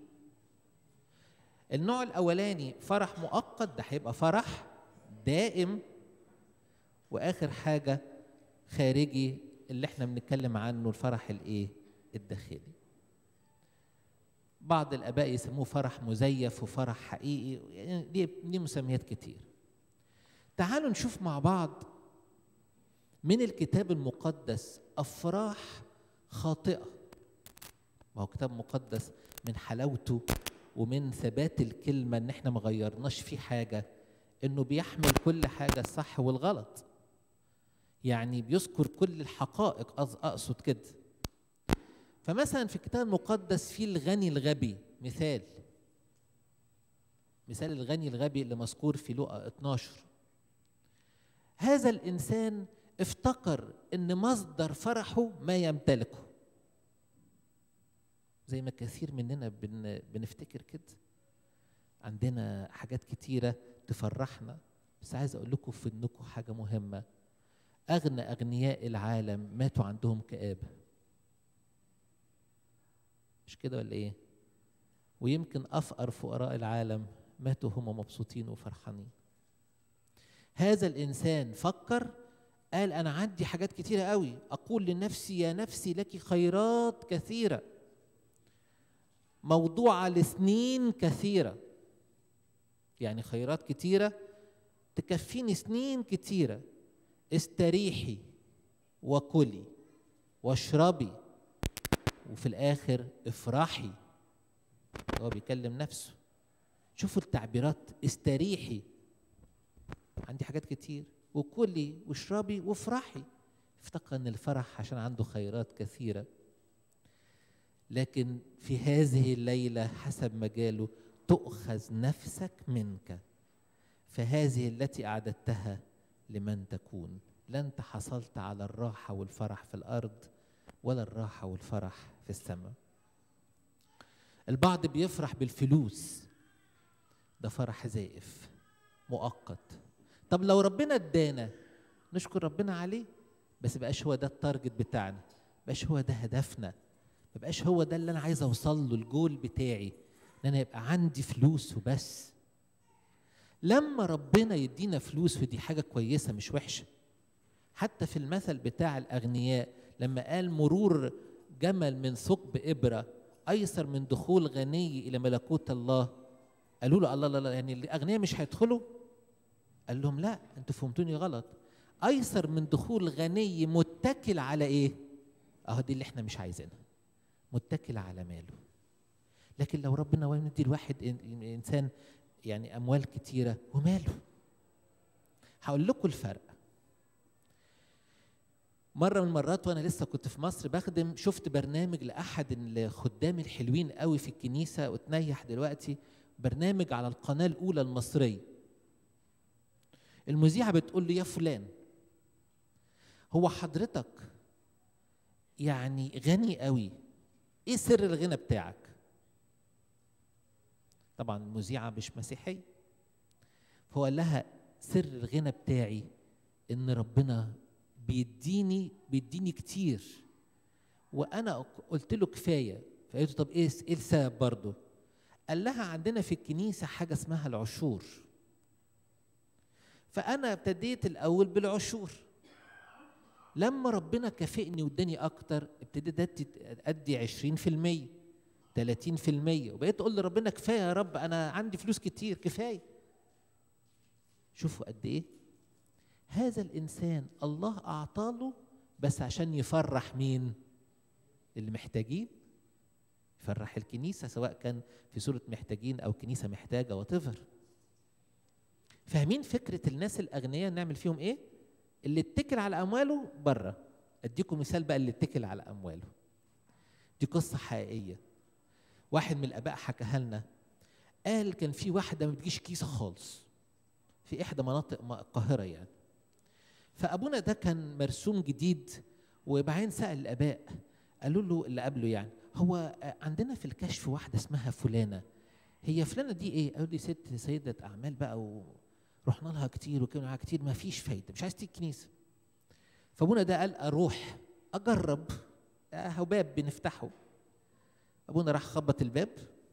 النوع الأولاني فرح مؤقت ده هيبقى فرح دائم واخر حاجه خارجي اللي احنا بنتكلم عنه الفرح الايه الداخلي بعض الاباء يسموه فرح مزيف وفرح حقيقي يعني دي دي مسميات كتير تعالوا نشوف مع بعض من الكتاب المقدس افراح خاطئه ما هو كتاب مقدس من حلاوته ومن ثبات الكلمه ان احنا ما غيرناش فيه حاجه انه بيحمل كل حاجه الصح والغلط يعني بيذكر كل الحقائق أز- اقصد كده فمثلا في الكتاب المقدس في الغني الغبي مثال مثال الغني الغبي اللي مذكور في لقا 12 هذا الانسان افتكر ان مصدر فرحه ما يمتلكه زي ما كثير مننا بن بنفتكر كده عندنا حاجات كتيرة تفرحنا بس عايز أقول لكم في إنكم حاجة مهمة أغنى أغنياء العالم ماتوا عندهم كآبة مش كده ولا إيه؟ ويمكن أفقر فقراء العالم ماتوا هم مبسوطين وفرحانين هذا الإنسان فكر قال أنا عندي حاجات كتيرة قوي أقول لنفسي يا نفسي لك خيرات كثيرة موضوعة لسنين كثيرة يعني خيرات كتيرة تكفيني سنين كتيرة استريحي وكلي واشربي وفي الآخر افرحي هو بيكلم نفسه شوفوا التعبيرات استريحي عندي حاجات كتير وكلي واشربي وافرحي افتكر ان الفرح عشان عنده خيرات كثيره لكن في هذه الليله حسب مجاله تؤخذ نفسك منك فهذه التي اعددتها لمن تكون لا انت حصلت على الراحة والفرح في الأرض ولا الراحة والفرح في السماء البعض بيفرح بالفلوس ده فرح زائف مؤقت طب لو ربنا ادانا نشكر ربنا عليه بس بقاش هو ده التارجت بتاعنا بقاش هو ده هدفنا ما بقاش هو ده اللي انا عايز اوصل له الجول بتاعي ان انا يبقى عندي فلوس وبس لما ربنا يدينا فلوس ودي حاجه كويسه مش وحشه حتى في المثل بتاع الاغنياء لما قال مرور جمل من ثقب ابره ايسر من دخول غني الى ملكوت الله قالوا له الله لا لا يعني الاغنياء مش هيدخلوا قال لهم لا انتوا فهمتوني غلط ايسر من دخول غني متكل على ايه اهو دي اللي احنا مش عايزينها متكل على ماله لكن لو ربنا يدي الواحد إن- انسان يعني اموال كتيره وماله هقول لكم الفرق مرة من المرات وأنا لسه كنت في مصر بخدم شفت برنامج لأحد الخدام الحلوين قوي في الكنيسة وتنيح دلوقتي برنامج على القناة الأولى المصرية المذيعة بتقول لي يا فلان هو حضرتك يعني غني قوي ايه سر الغنى بتاعك طبعا المذيعة مش مسيحية فهو قال لها سر الغنى بتاعي ان ربنا بيديني بيديني كتير وانا قلت له كفايه فقلت له طب ايه ايه السبب برضه قال لها عندنا في الكنيسه حاجه اسمها العشور فانا ابتديت الاول بالعشور لما ربنا كافئني واداني اكتر ابتديت أدي- ادي 20% 30% وبقيت اقول لربنا كفايه يا رب انا عندي فلوس كتير كفايه شوفوا قد ايه هذا الانسان الله اعطاله بس عشان يفرح مين اللي محتاجين يفرح الكنيسه سواء كان في صوره محتاجين او كنيسه محتاجه وتفر فاهمين فكره الناس الاغنياء نعمل فيهم ايه اللي اتكل على امواله بره اديكم مثال بقى اللي اتكل على امواله دي قصه حقيقيه واحد من الاباء حكاها لنا قال كان في واحده ما بتجيش كيسه خالص في احدى مناطق م- القاهره يعني فابونا ده كان مرسوم جديد وبعدين سال الاباء قالوا له اللي قبله يعني هو آه، عندنا في الكشف واحده اسمها فلانه هي فلانه دي ايه قالوا لي ست سيده اعمال بقى ورحنا لها كتير وكنا معاها كتير ما فيش فايده مش عايز تيجي الكنيسه فابونا ده قال اروح اجرب اهو باب بنفتحه ابونا راح خبط الباب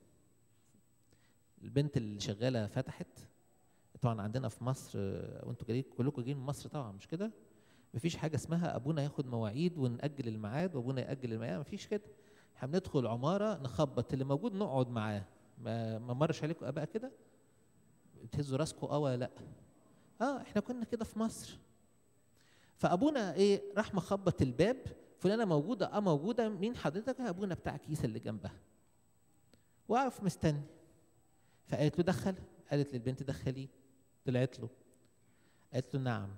البنت اللي شغاله فتحت طبعا عندنا في مصر آه، وانتوا جايين كلكم جايين من مصر طبعا مش كده مفيش حاجه اسمها ابونا ياخد مواعيد ونأجل الميعاد وابونا يأجل الميعاد مفيش كده احنا بندخل عماره نخبط اللي موجود نقعد معاه ما ما مرش عليكم اباء كده بتهزوا راسكم اه ولا لا اه احنا كنا كده في مصر فابونا ايه راح مخبط الباب فلانه موجوده اه موجوده مين حضرتك "آه، ابونا بتاع الكيسه اللي جنبها واقف مستني فقالت له دخل قالت للبنت دخليه طلعت له قالت له نعم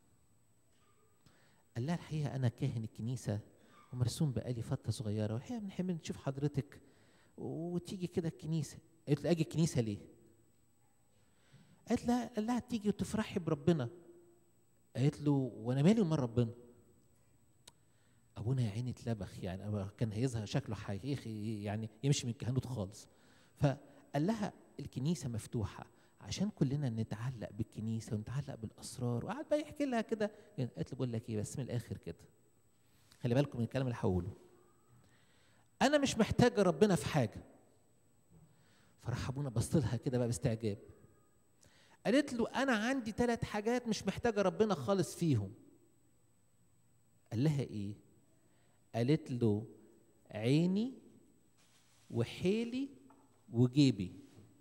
قال لها الحقيقه انا كاهن الكنيسه ومرسوم بقالي فتره صغيره والحقيقه بنحب نشوف حضرتك وتيجي كده الكنيسه قالت له اجي الكنيسه ليه قالت لها قال لها تيجي وتفرحي بربنا قالت له وانا مالي ومال ربنا ابونا يا عيني اتلبخ يعني أبو كان هيظهر شكله حقيقي يعني يمشي من الكهنوت خالص فقال لها الكنيسه مفتوحه عشان كلنا نتعلق بالكنيسه ونتعلق بالاسرار وقعد بقى يحكي لها كده قالت له بقول لك ايه بس من الاخر كده خلي بالكم من الكلام اللي هقوله انا مش محتاجه ربنا في حاجه فراح ابونا بص لها كده بقى باستعجاب قالت له انا عندي ثلاث حاجات مش محتاجه ربنا خالص فيهم قال لها ايه قالت له عيني وحيلي وجيبي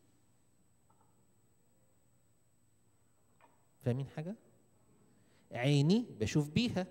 فاهمين حاجه عيني بشوف بيها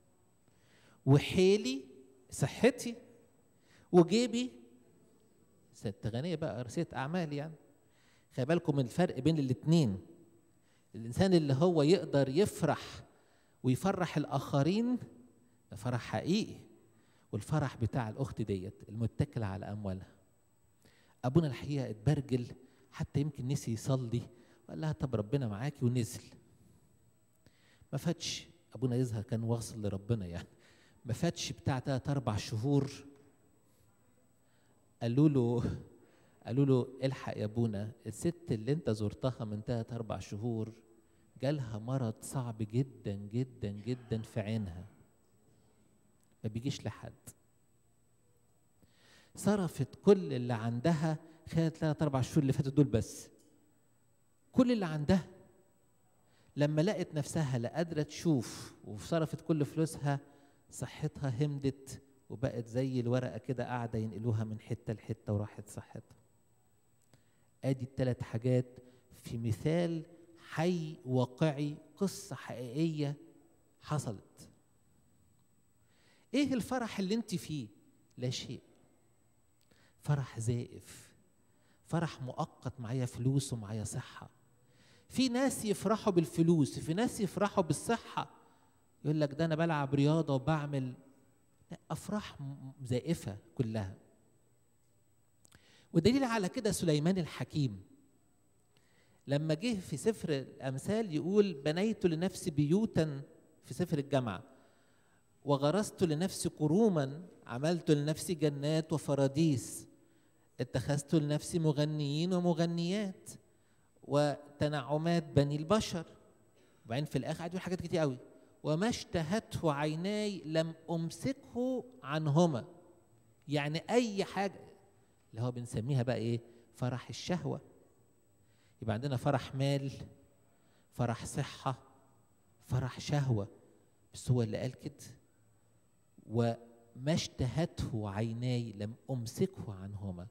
وحيلي صحتي وجيبي ست غنيه بقى رسية اعمال يعني خلي بالكم من الفرق بين الاثنين الانسان اللي هو يقدر يفرح ويفرح الاخرين ده فرح حقيقي والفرح بتاع الاخت ديت المتكله على اموالها ابونا الحقيقه اتبرجل حتى يمكن نسي يصلي وقال لها طب ربنا معاكي ونزل ما فاتش ابونا يظهر كان واصل لربنا يعني ما فاتش بتاع تلات اربع شهور قالوا له قالوا له الحق يا ابونا الست اللي انت زرتها من تلات اربع شهور جالها مرض صعب جدا جدا جدا في عينها ما بيجيش لحد صرفت كل اللي عندها خلال ثلاث اربع شهور اللي فاتوا دول بس كل اللي عندها لما لقت نفسها لا قادره تشوف وصرفت كل فلوسها صحتها همدت وبقت زي الورقه كده قاعده ينقلوها من حته لحته وراحت صحتها ادي الثلاث حاجات في مثال حي واقعي قصه حقيقيه حصلت ايه الفرح اللي انت فيه لا شيء فرح زائف فرح مؤقت معايا فلوس ومعايا صحة في ناس يفرحوا بالفلوس في ناس يفرحوا بالصحة يقول لك ده أنا بلعب رياضة وبعمل لا أفراح م- زائفة كلها ودليل على كده سليمان الحكيم لما جه في سفر الأمثال يقول بنيت لنفسي بيوتا في سفر الجامعة وغرست لنفسي كروما عملت لنفسي جنات وفراديس اتخذت لنفسي مغنيين ومغنيات وتنعمات بني البشر وبعدين في الاخر قاعد يقول حاجات كتير قوي وما اشتهته عيناي لم امسكه عنهما يعني اي حاجه اللي هو بنسميها بقى ايه فرح الشهوه يبقى عندنا فرح مال فرح صحه فرح شهوه بس هو اللي قال كده وما اشتهته عيناي لم امسكه عنهما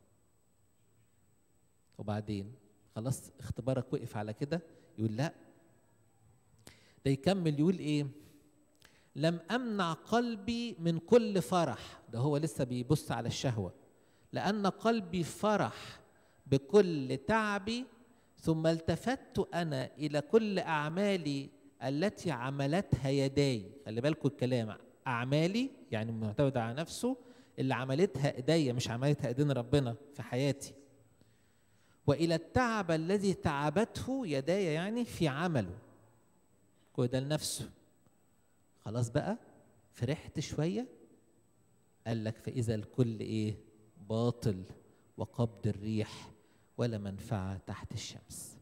وبعدين خلاص اختبارك وقف على كده يقول لا ده يكمل يقول ايه لم امنع قلبي من كل فرح ده هو لسه بيبص على الشهوه لان قلبي فرح بكل تعبي ثم التفت انا الى كل اعمالي التي عملتها يداي خلي بالكم الكلام اعمالي يعني معتمد على نفسه اللي عملتها ايديا مش عملتها ايدين ربنا في حياتي والى التعب الذي تعبته يداي يعني في عمله كل ده لنفسه خلاص بقى فرحت شويه قال لك فاذا الكل ايه باطل وقبض الريح ولا منفعه تحت الشمس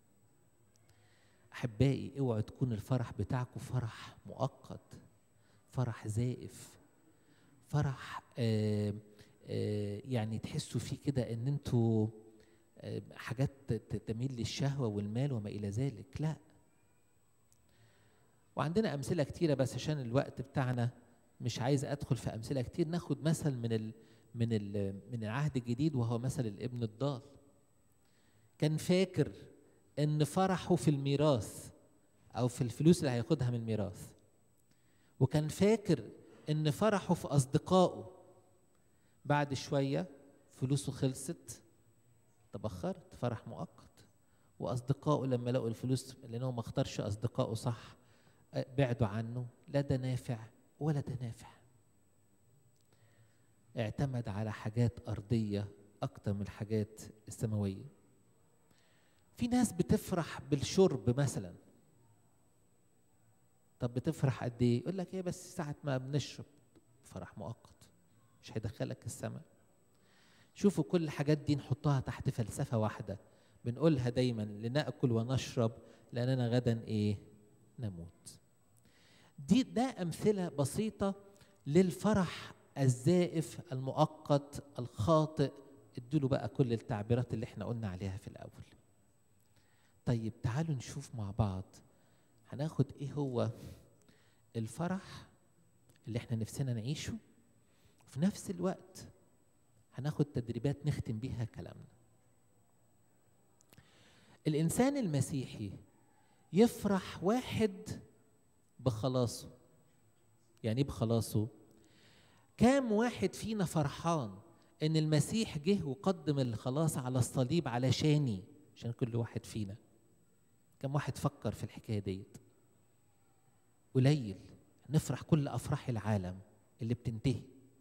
احبائي اوعوا تكون الفرح بتاعكم فرح مؤقت فرح زائف فرح آه آه يعني تحسوا فيه كده ان انتوا آه حاجات ت- تميل للشهوه والمال وما الى ذلك لا وعندنا امثله كتيره بس عشان الوقت بتاعنا مش عايز ادخل في امثله كتير ناخد مثل من ال من ال من العهد الجديد وهو مثل الابن الضال كان فاكر ان فرحه في الميراث او في الفلوس اللي هياخدها من الميراث وكان فاكر ان فرحه في اصدقائه بعد شويه فلوسه خلصت تبخرت فرح مؤقت واصدقائه لما لقوا الفلوس لانه ما اختارش اصدقائه صح آه، بعدوا عنه لا ده نافع ولا ده نافع اعتمد على حاجات ارضيه اكتر من الحاجات السماويه في ناس بتفرح بالشرب مثلا طب بتفرح قد ايه يقول لك ايه بس ساعه ما بنشرب فرح مؤقت مش هيدخلك السماء شوفوا كل الحاجات دي نحطها تحت فلسفه واحده بنقولها دايما لناكل ونشرب لاننا غدا ايه نموت دي ده امثله بسيطه للفرح الزائف المؤقت الخاطئ ادوا بقى كل التعبيرات اللي احنا قلنا عليها في الاول طيب تعالوا نشوف مع بعض هناخد ايه هو الفرح اللي احنا نفسنا نعيشه وفي نفس الوقت هناخد تدريبات نختم بيها كلامنا الانسان المسيحي يفرح واحد بخلاصه يعني ايه بخلاصه كام واحد فينا فرحان ان المسيح جه وقدم الخلاص على الصليب علشاني عشان كل واحد فينا كم واحد فكر في الحكايه ديت قليل نفرح كل افراح العالم اللي بتنتهي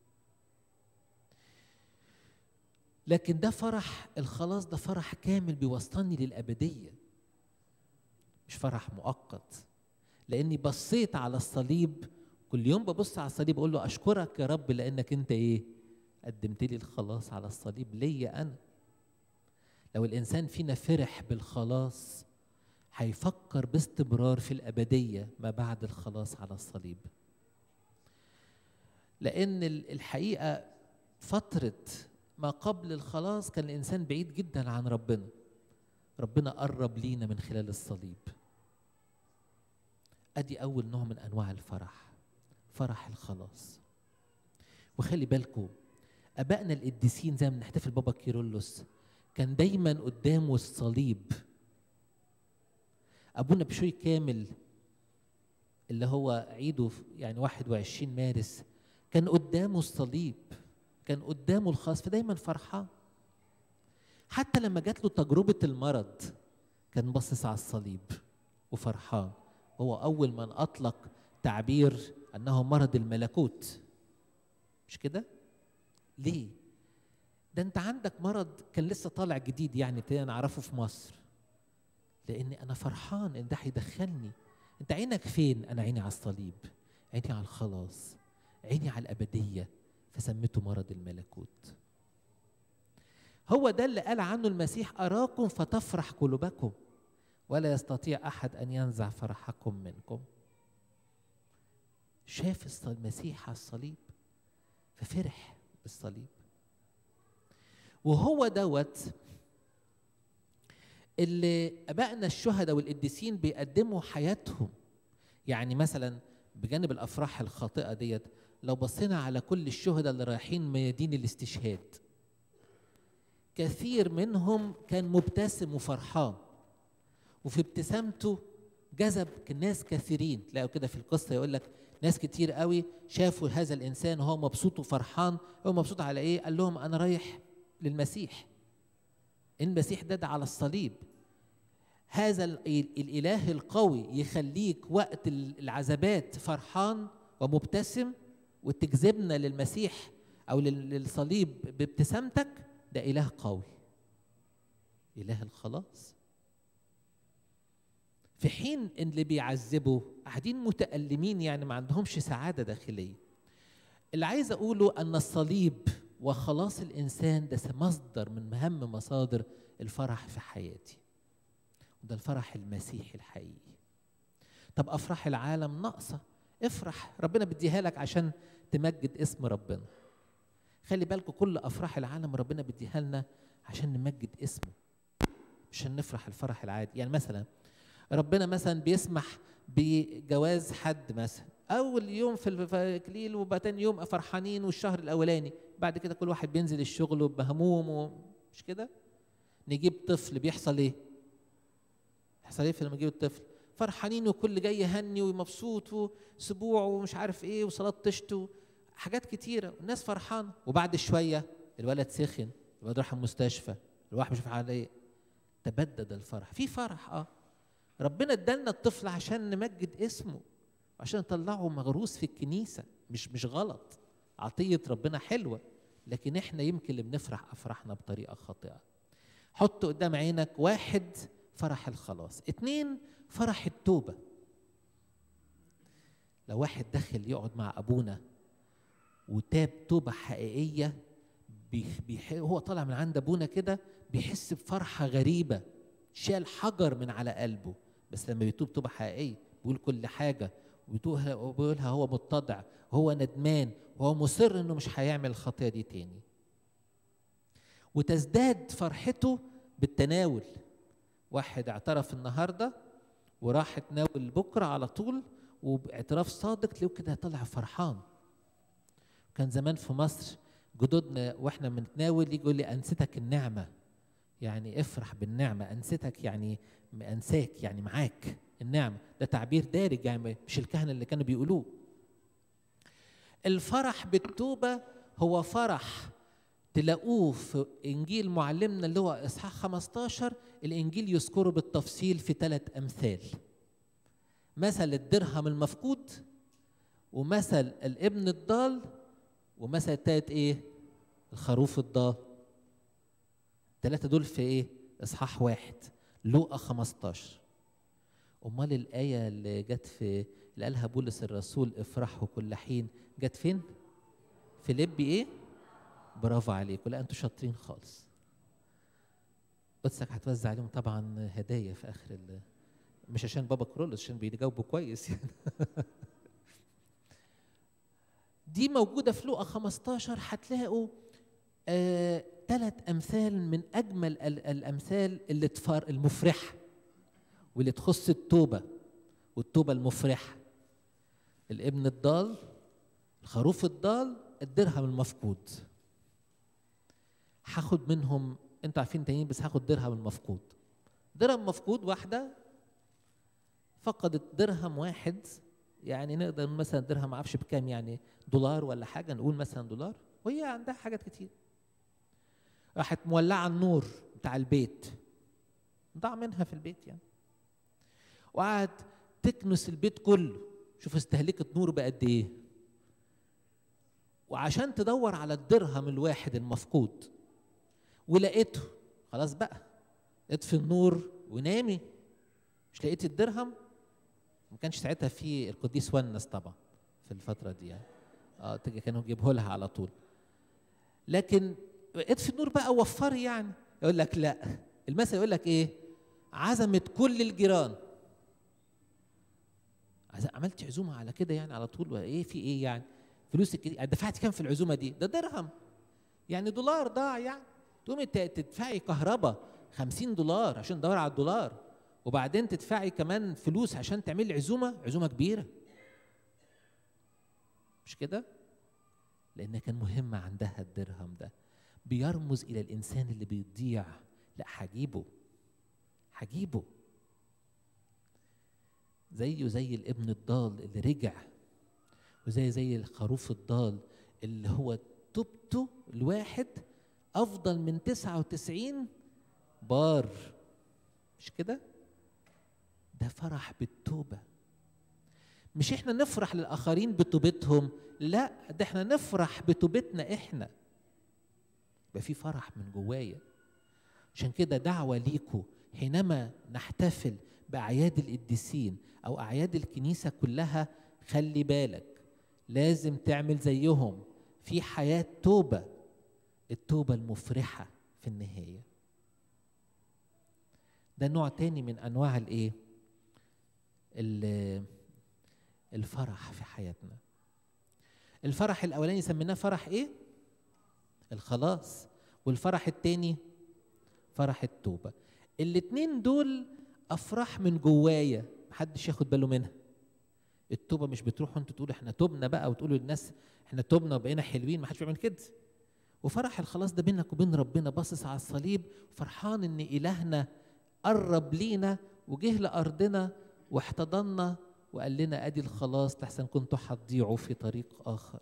لكن ده فرح الخلاص ده فرح كامل بيوصلني للابديه مش فرح مؤقت لاني بصيت على الصليب كل يوم ببص على الصليب اقول له اشكرك يا رب لانك انت ايه قدمت لي الخلاص على الصليب ليا انا لو الانسان فينا فرح بالخلاص هيفكر باستمرار في الابديه ما بعد الخلاص على الصليب لان ال- الحقيقه فتره ما قبل الخلاص كان الانسان بعيد جدا عن ربنا ربنا قرب لينا من خلال الصليب ادي اول نوع من انواع الفرح فرح الخلاص وخلي بالكم ابائنا القديسين زي ما بنحتفل بابا كيرلس كان دايما قدامه الصليب ابونا بشوي كامل اللي هو عيده في- يعني 21 مارس كان قدامه الصليب كان قدامه الخاص فدايما فرحان حتى لما جات له تجربة المرض كان باصص على الصليب وفرحان هو أول من أطلق تعبير أنه مرض الملكوت مش كده؟ ليه؟ ده أنت عندك مرض كان لسه طالع جديد يعني ابتدينا نعرفه في مصر لأني أنا فرحان إن ده هيدخلني أنت عينك فين؟ أنا عيني على الصليب عيني على الخلاص عيني على الأبدية فسميته مرض الملكوت هو ده اللي قال عنه المسيح أراكم فتفرح قلوبكم ولا يستطيع أحد أن ينزع فرحكم منكم شاف الص- المسيح على الصليب ففرح بالصليب وهو دوت اللي ابائنا الشهداء والقديسين بيقدموا حياتهم يعني مثلا بجانب الافراح الخاطئه ديت لو بصينا على كل الشهداء اللي رايحين ميادين الاستشهاد كثير منهم كان مبتسم وفرحان وفي ابتسامته جذب ناس كثيرين تلاقوا كده في القصه يقول لك ناس كتير قوي شافوا هذا الانسان وهو مبسوط وفرحان هو مبسوط على ايه قال لهم انا رايح للمسيح المسيح ده, ده على الصليب هذا ال- الاله القوي يخليك وقت ال- العذابات فرحان ومبتسم وتجذبنا للمسيح او لل- للصليب بابتسامتك ده اله قوي اله الخلاص في حين ان اللي بيعذبوا قاعدين متألمين يعني ما عندهمش سعادة داخلية اللي عايز اقوله ان الصليب وخلاص الانسان ده مصدر من اهم مصادر الفرح في حياتي وده الفرح المسيحي الحقيقي طب افراح العالم ناقصه افرح ربنا بيديها لك عشان تمجد اسم ربنا خلي بالكم كل افراح العالم ربنا بيديها لنا عشان نمجد اسمه مش عشان نفرح الفرح العادي يعني مثلا ربنا مثلا بيسمح بجواز حد مثلا اول يوم في الاكليل وبقى تاني يوم فرحانين والشهر الاولاني بعد كده كل واحد بينزل الشغل وبهموم و... مش كده نجيب طفل بيحصل ايه يحصل ايه في لما نجيب الطفل فرحانين وكل جاي يهني ومبسوط واسبوع ومش عارف ايه وصلاه طشت حاجات كتيره والناس فرحانه وبعد شويه الولد سخن الولد راح المستشفى الواحد مش عارف ايه تبدد الفرح في فرح اه ربنا ادالنا الطفل عشان نمجد اسمه عشان نطلعه مغروس في الكنيسه مش مش غلط عطيه ربنا حلوه لكن احنا يمكن اللي بنفرح افراحنا بطريقه خاطئه حط قدام عينك واحد فرح الخلاص اتنين فرح التوبه لو واحد دخل يقعد مع ابونا وتاب توبه حقيقيه بيح بيح هو طالع من عند ابونا كده بيحس بفرحه غريبه شال حجر من على قلبه بس لما بيتوب توبه حقيقيه بيقول كل حاجه وبيقولها وبيقولها هو متضع وهو ندمان وهو مصر انه مش هيعمل الخطيه دي تاني وتزداد فرحته بالتناول واحد اعترف النهارده وراح اتناول بكره على طول وباعتراف صادق تلاقيه كده طلع فرحان كان زمان في مصر جدودنا واحنا بنتناول يجي يقول لي انستك النعمه يعني افرح بالنعمه انستك يعني انساك يعني معاك النعمه ده تعبير دارج يعني مش الكهنه اللي كانوا بيقولوه الفرح بالتوبه هو فرح تلاقوه في انجيل معلمنا اللي هو اصحاح 15 الانجيل يذكره بالتفصيل في ثلاث امثال مثل الدرهم المفقود ومثل الابن الضال ومثل التالت ايه الخروف الضال الثلاثه دول في ايه اصحاح واحد لوقا 15 امال الايه اللي جت في اللي قالها بولس الرسول افرحوا كل حين جت فين فيليبي ايه برافو عليكم لا انتوا شاطرين خالص قدسك هتوزع عليهم طبعا هدايا في اخر ال... مش عشان بابا كرولوس عشان بيجاوبوا كويس يعني دي موجوده في لوقا 15 هتلاقوا آه، ثلاث امثال من اجمل ال- الامثال اللي تفار المفرحه واللي تخص التوبه والتوبه المفرحه الابن الضال الخروف الضال الدرهم المفقود هاخد منهم انتوا عارفين تانيين بس هاخد درهم المفقود درهم مفقود واحده فقدت درهم واحد يعني نقدر نقول مثلا درهم معرفش بكام يعني دولار ولا حاجه نقول مثلا دولار وهي عندها حاجات كتير راحت مولعه النور بتاع البيت ضاع منها في البيت يعني وقعدت تكنس البيت كله شوف استهلكت نور بقد ايه وعشان تدور على الدرهم الواحد المفقود ولقيته خلاص بقى اطفي النور ونامي مش لقيت الدرهم ما كانش ساعتها في القديس ونس طبعا في الفتره دي يعني اه تيجي كانوا يجيبوا لها على طول لكن اطفي النور بقى ووفري يعني يقول لك لا المثل يقول لك ايه عزمت كل الجيران عز- عملت عزومه على كده يعني على طول ولا ايه في ايه يعني فلوسك كده دفعت كام في العزومه دي ده درهم يعني دولار ضاع يعني تقومي ت- تدفعي كهرباء 50 دولار عشان تدوري على الدولار وبعدين تدفعي كمان فلوس عشان تعملي عزومه عزومه كبيره مش كده لان كان مهم عندها الدرهم ده بيرمز الى الانسان اللي بيضيع لا هجيبه هجيبه زيه زي الابن الضال اللي رجع وزي زي الخروف الضال اللي هو توبته الواحد افضل من 99 بار مش كده ده فرح بالتوبه مش احنا نفرح للاخرين بتوبتهم لا ده احنا نفرح بتوبتنا احنا يبقى في فرح من جوايا عشان كده دعوة ليكوا حينما نحتفل بأعياد القديسين أو أعياد الكنيسة كلها خلي بالك لازم تعمل زيهم في حياة توبة التوبة المفرحة في النهاية ده نوع تاني من أنواع الإيه؟ ال- الفرح في حياتنا الفرح الأولاني سميناه فرح إيه؟ الخلاص والفرح التاني فرح التوبة الاتنين دول أفراح من جوايا محدش ياخد باله منها التوبة مش بتروحوا انتوا تقولوا احنا تبنا بقى وتقولوا للناس احنا تبنا وبقينا حلوين محدش بيعمل كده وفرح الخلاص ده بينك وبين ربنا باصص على الصليب فرحان ان إلهنا قرب لينا وجه لأرضنا واحتضنا وقال لنا ادي الخلاص لحسن كنتوا هتضيعوا في طريق آخر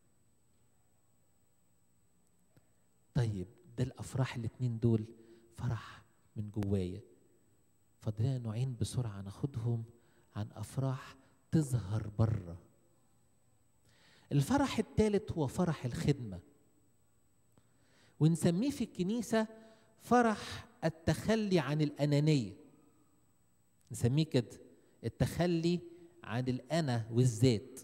طيب ده الافراح الاتنين دول فرح من جوايا فضلنا نوعين بسرعه ناخدهم عن افراح تظهر بره الفرح الثالث هو فرح الخدمه ونسميه في الكنيسه فرح التخلي عن الانانيه نسميه كده التخلي عن الانا والذات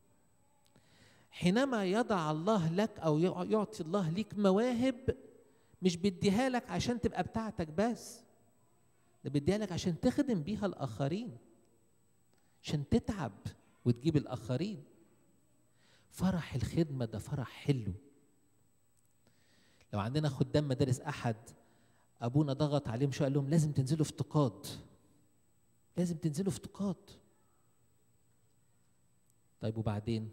حينما يضع الله لك او يعطي الله ليك مواهب مش بيديها لك عشان تبقى بتاعتك بس ده بيديها لك عشان تخدم بيها الاخرين عشان تتعب وتجيب الاخرين فرح الخدمه ده فرح حلو لو عندنا خدام مدارس احد ابونا ضغط عليهم شويه قال لهم لازم تنزلوا افتقاد لازم تنزلوا افتقاد طيب وبعدين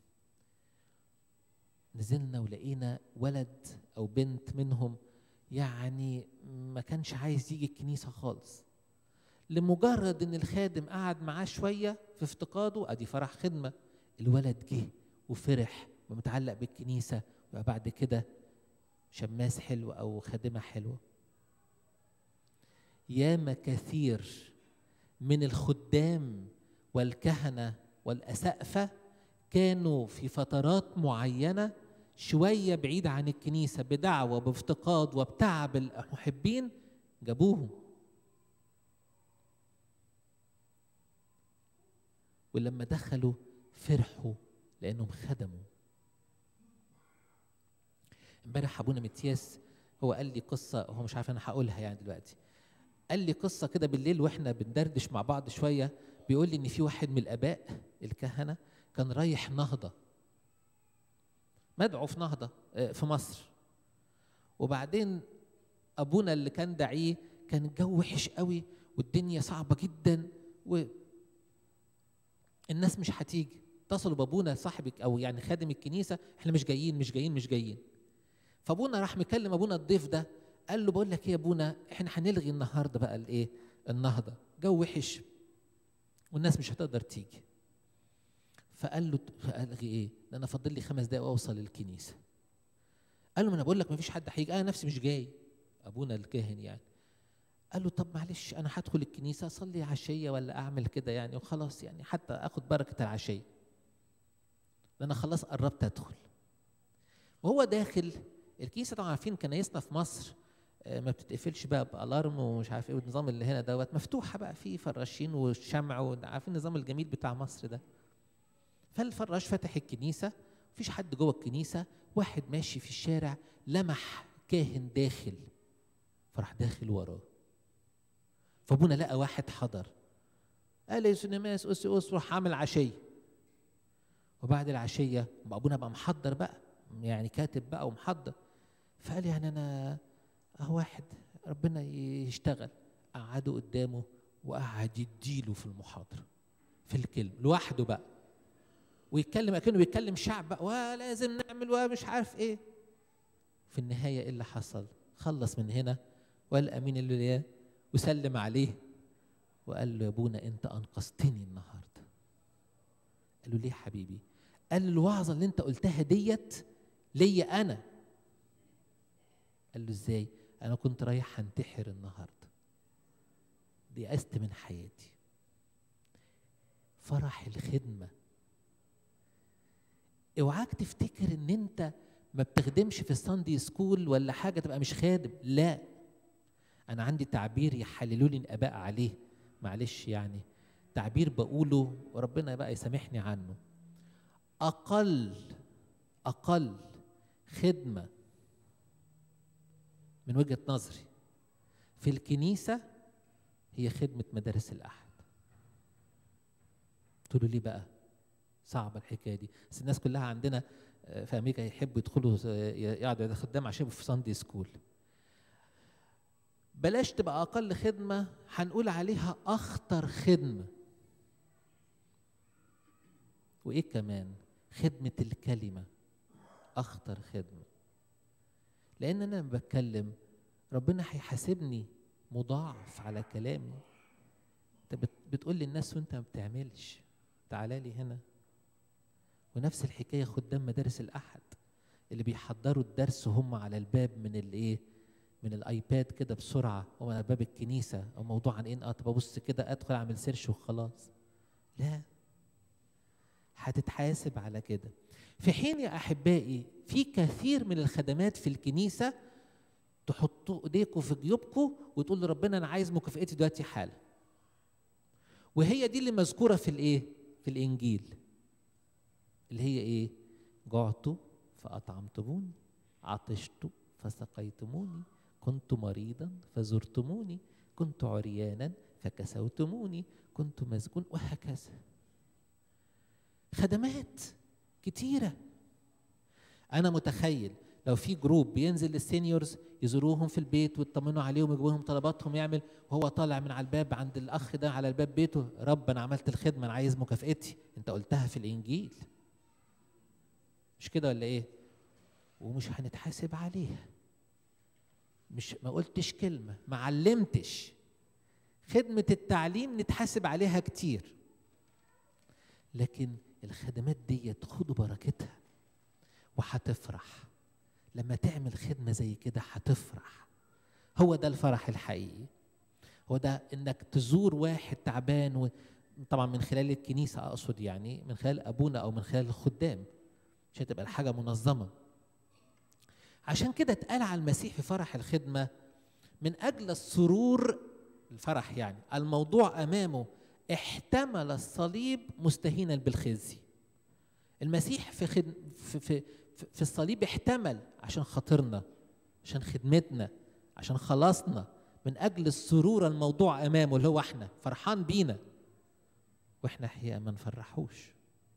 نزلنا ولقينا ولد او بنت منهم يعني ما كانش عايز يجي الكنيسه خالص لمجرد ان الخادم قعد معاه شويه في افتقاده ادي فرح خدمه الولد جه وفرح ومتعلق بالكنيسه وبعد كده شماس حلو او خادمه حلوه ياما كثير من الخدام والكهنه والاسقفه كانوا في فترات معينه شويه بعيد عن الكنيسه بدعوه بافتقاد وبتعب المحبين جابوهم ولما دخلوا فرحوا لانهم خدموا امبارح ابونا متياس هو قال لي قصه هو مش عارف انا هقولها يعني دلوقتي قال لي قصه كده بالليل واحنا بندردش مع بعض شويه بيقول لي ان في واحد من الاباء الكهنه كان رايح نهضه مدعو في نهضه آه، في مصر وبعدين ابونا اللي كان داعيه كان الجو وحش قوي والدنيا صعبه جدا و الناس مش هتيجي اتصلوا بابونا صاحب او يعني خادم الكنيسه احنا مش جايين مش جايين مش جايين فابونا راح مكلم ابونا الضيف ده قال له بقول لك ايه يا ابونا احنا هنلغي النهارده بقى الايه النهضه جو وحش والناس مش هتقدر تيجي فقال له الغي ايه ده انا فاضل لي خمس دقايق واوصل الكنيسه قال له ما انا بقول لك ما فيش حد هيجي انا نفسي مش جاي ابونا الكاهن يعني قال له طب معلش انا هدخل الكنيسه اصلي عشيه ولا اعمل كده يعني وخلاص يعني حتى اخد بركه العشيه ده انا خلاص قربت ادخل وهو داخل الكنيسه طبعا عارفين كنايسنا في مصر آه، ما بتتقفلش بقى بالارم ومش عارف ايه والنظام اللي هنا دوت مفتوحه بقى في فراشين والشمع وعارفين النظام الجميل بتاع مصر ده فالفراش فتح الكنيسه مفيش حد جوه الكنيسه واحد ماشي في الشارع لمح كاهن داخل فراح داخل وراه فابونا لقى واحد حضر قال يا سنماس أس أس روح عامل عشية وبعد العشية بقى أبونا بقى محضر بقى يعني كاتب بقى ومحضر فقال يعني أنا أهو واحد ربنا يشتغل قعده قدامه وقعد يديله في المحاضرة في الكلمة لوحده بقى ويتكلم كأنه بيتكلم شعب بقى ولازم نعمل ومش عارف ايه في النهاية ايه اللي حصل خلص من هنا وقال امين اللي وسلم عليه وقال له يا ابونا انت انقذتني النهارده قال له ليه حبيبي قال له الوعظه اللي انت قلتها ديت ليا انا قال له ازاي انا كنت رايح هنتحر النهارده يأست من حياتي فرح الخدمه اوعاك تفتكر ان انت ما بتخدمش في الساندي سكول ولا حاجه تبقى مش خادم لا انا عندي تعبير يحللوا لي الاباء عليه معلش يعني تعبير بقوله وربنا بقى يسامحني عنه اقل اقل خدمه من وجهه نظري في الكنيسه هي خدمه مدارس الاحد تقولوا ليه بقى صعبه الحكايه دي بس الناس كلها عندنا آه، في امريكا يحبوا يدخلوا آه، يقعدوا خدام عشان يبقوا في ساندي سكول بلاش تبقى اقل خدمه هنقول عليها اخطر خدمه وايه كمان خدمه الكلمه اخطر خدمه لان انا لما بتكلم ربنا هيحاسبني مضاعف على كلامي انت بت- بتقول للناس وانت ما بتعملش تعالى لي هنا ونفس الحكايه خدام مدارس الاحد اللي بيحضروا الدرس هم على الباب من الايه من الايباد كده بسرعه او على باب الكنيسه او موضوع عن ايه اه طب ابص كده ادخل اعمل سيرش وخلاص لا هتتحاسب على كده في حين يا احبائي في كثير من الخدمات في الكنيسه تحطوا ايديكم في جيوبكم وتقول لربنا انا عايز مكافئتي دلوقتي حالا وهي دي اللي مذكوره في الايه في الانجيل اللي هي ايه جعت فاطعمتموني عطشت فسقيتموني كنت مريضا فزرتموني كنت عريانا فكسوتموني كنت مسجون وهكذا خدمات كتيره انا متخيل لو في جروب بينزل للسينيورز يزوروهم في البيت ويطمنوا عليهم ويجيبوا لهم طلباتهم يعمل وهو طالع من على الباب عند الاخ ده على الباب بيته رب انا عملت الخدمه انا عايز مكافئتي انت قلتها في الانجيل مش كده ولا ايه ومش هنتحاسب عليها مش ما قلتش كلمه ما علمتش خدمه التعليم نتحاسب عليها كتير لكن الخدمات دي خدوا بركتها وهتفرح لما تعمل خدمة زي كده هتفرح هو ده الفرح الحقيقي هو ده انك تزور واحد تعبان و... طبعا من خلال الكنيسة اقصد يعني من خلال ابونا او من خلال الخدام عشان تبقى الحاجة منظمة عشان كده اتقال على المسيح في فرح الخدمة من اجل السرور الفرح يعني الموضوع امامه احتمل الصليب مستهينا بالخزي المسيح في, خد... في, في, في, في الصليب احتمل عشان خاطرنا عشان خدمتنا عشان خلاصنا من اجل السرور الموضوع امامه اللي هو احنا فرحان بينا واحنا احياء ما نفرحوش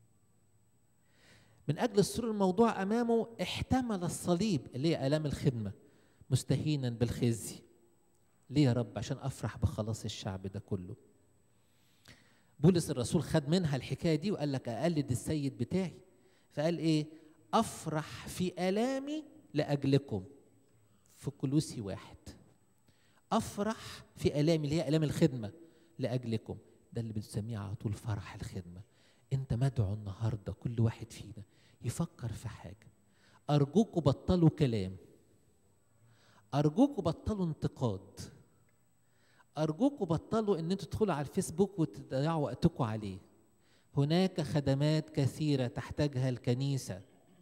من اجل السرور الموضوع امامه احتمل الصليب اللي هي الام الخدمه مستهينا بالخزي ليه يا رب عشان افرح بخلاص الشعب ده كله بولس الرسول خد منها الحكايه دي وقال لك اقلد السيد بتاعي فقال ايه افرح في الامي لاجلكم في كلوسي واحد افرح في الامي اللي هي الام الخدمه لاجلكم ده اللي بنسميه على طول فرح الخدمه انت مدعو النهارده كل واحد فينا يفكر في حاجه ارجوكوا بطلوا كلام ارجوكوا بطلوا انتقاد ارجوكوا بطلوا ان انتوا تدخلوا على الفيسبوك وتضيعوا وقتكم عليه هناك خدمات كثيره تحتاجها الكنيسه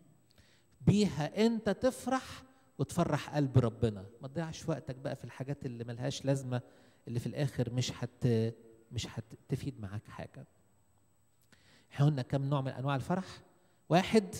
بيها انت تفرح وتفرح قلب ربنا ما تضيعش وقتك بقى في الحاجات اللي ملهاش لازمه اللي في الاخر مش هت مش هتفيد معاك حاجه احنا قلنا كم نوع من انواع الفرح واحد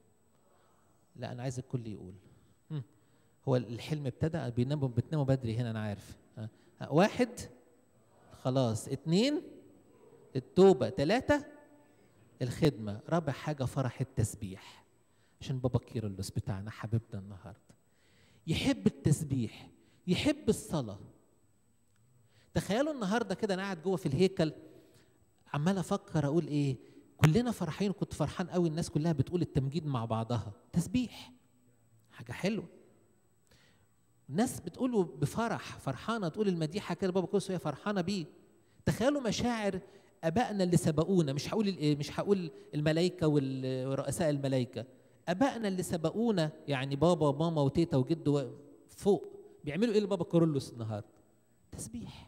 لا انا عايز الكل يقول هم. هو الحلم ابتدى بيناموا بتناموا بدري هنا انا عارف ها. ها. واحد خلاص اتنين التوبة ثلاثة الخدمة رابع حاجة فرح التسبيح عشان بابا كيرلس بتاعنا حبيبنا النهاردة يحب التسبيح يحب الصلاة تخيلوا النهاردة كده أنا قاعد جوه في الهيكل عمال أفكر أقول إيه كلنا فرحين كنت فرحان قوي الناس كلها بتقول التمجيد مع بعضها تسبيح حاجة حلوة الناس بتقوله بفرح فرحانة تقول المديحة كده بابا كويس وهي فرحانة بيه تخيلوا مشاعر ابائنا اللي سبقونا مش هقول مش هقول الملائكه ورؤساء الملائكه ابائنا اللي سبقونا يعني بابا وماما وتيتا وجد فوق بيعملوا ايه لبابا كورولوس النهارده تسبيح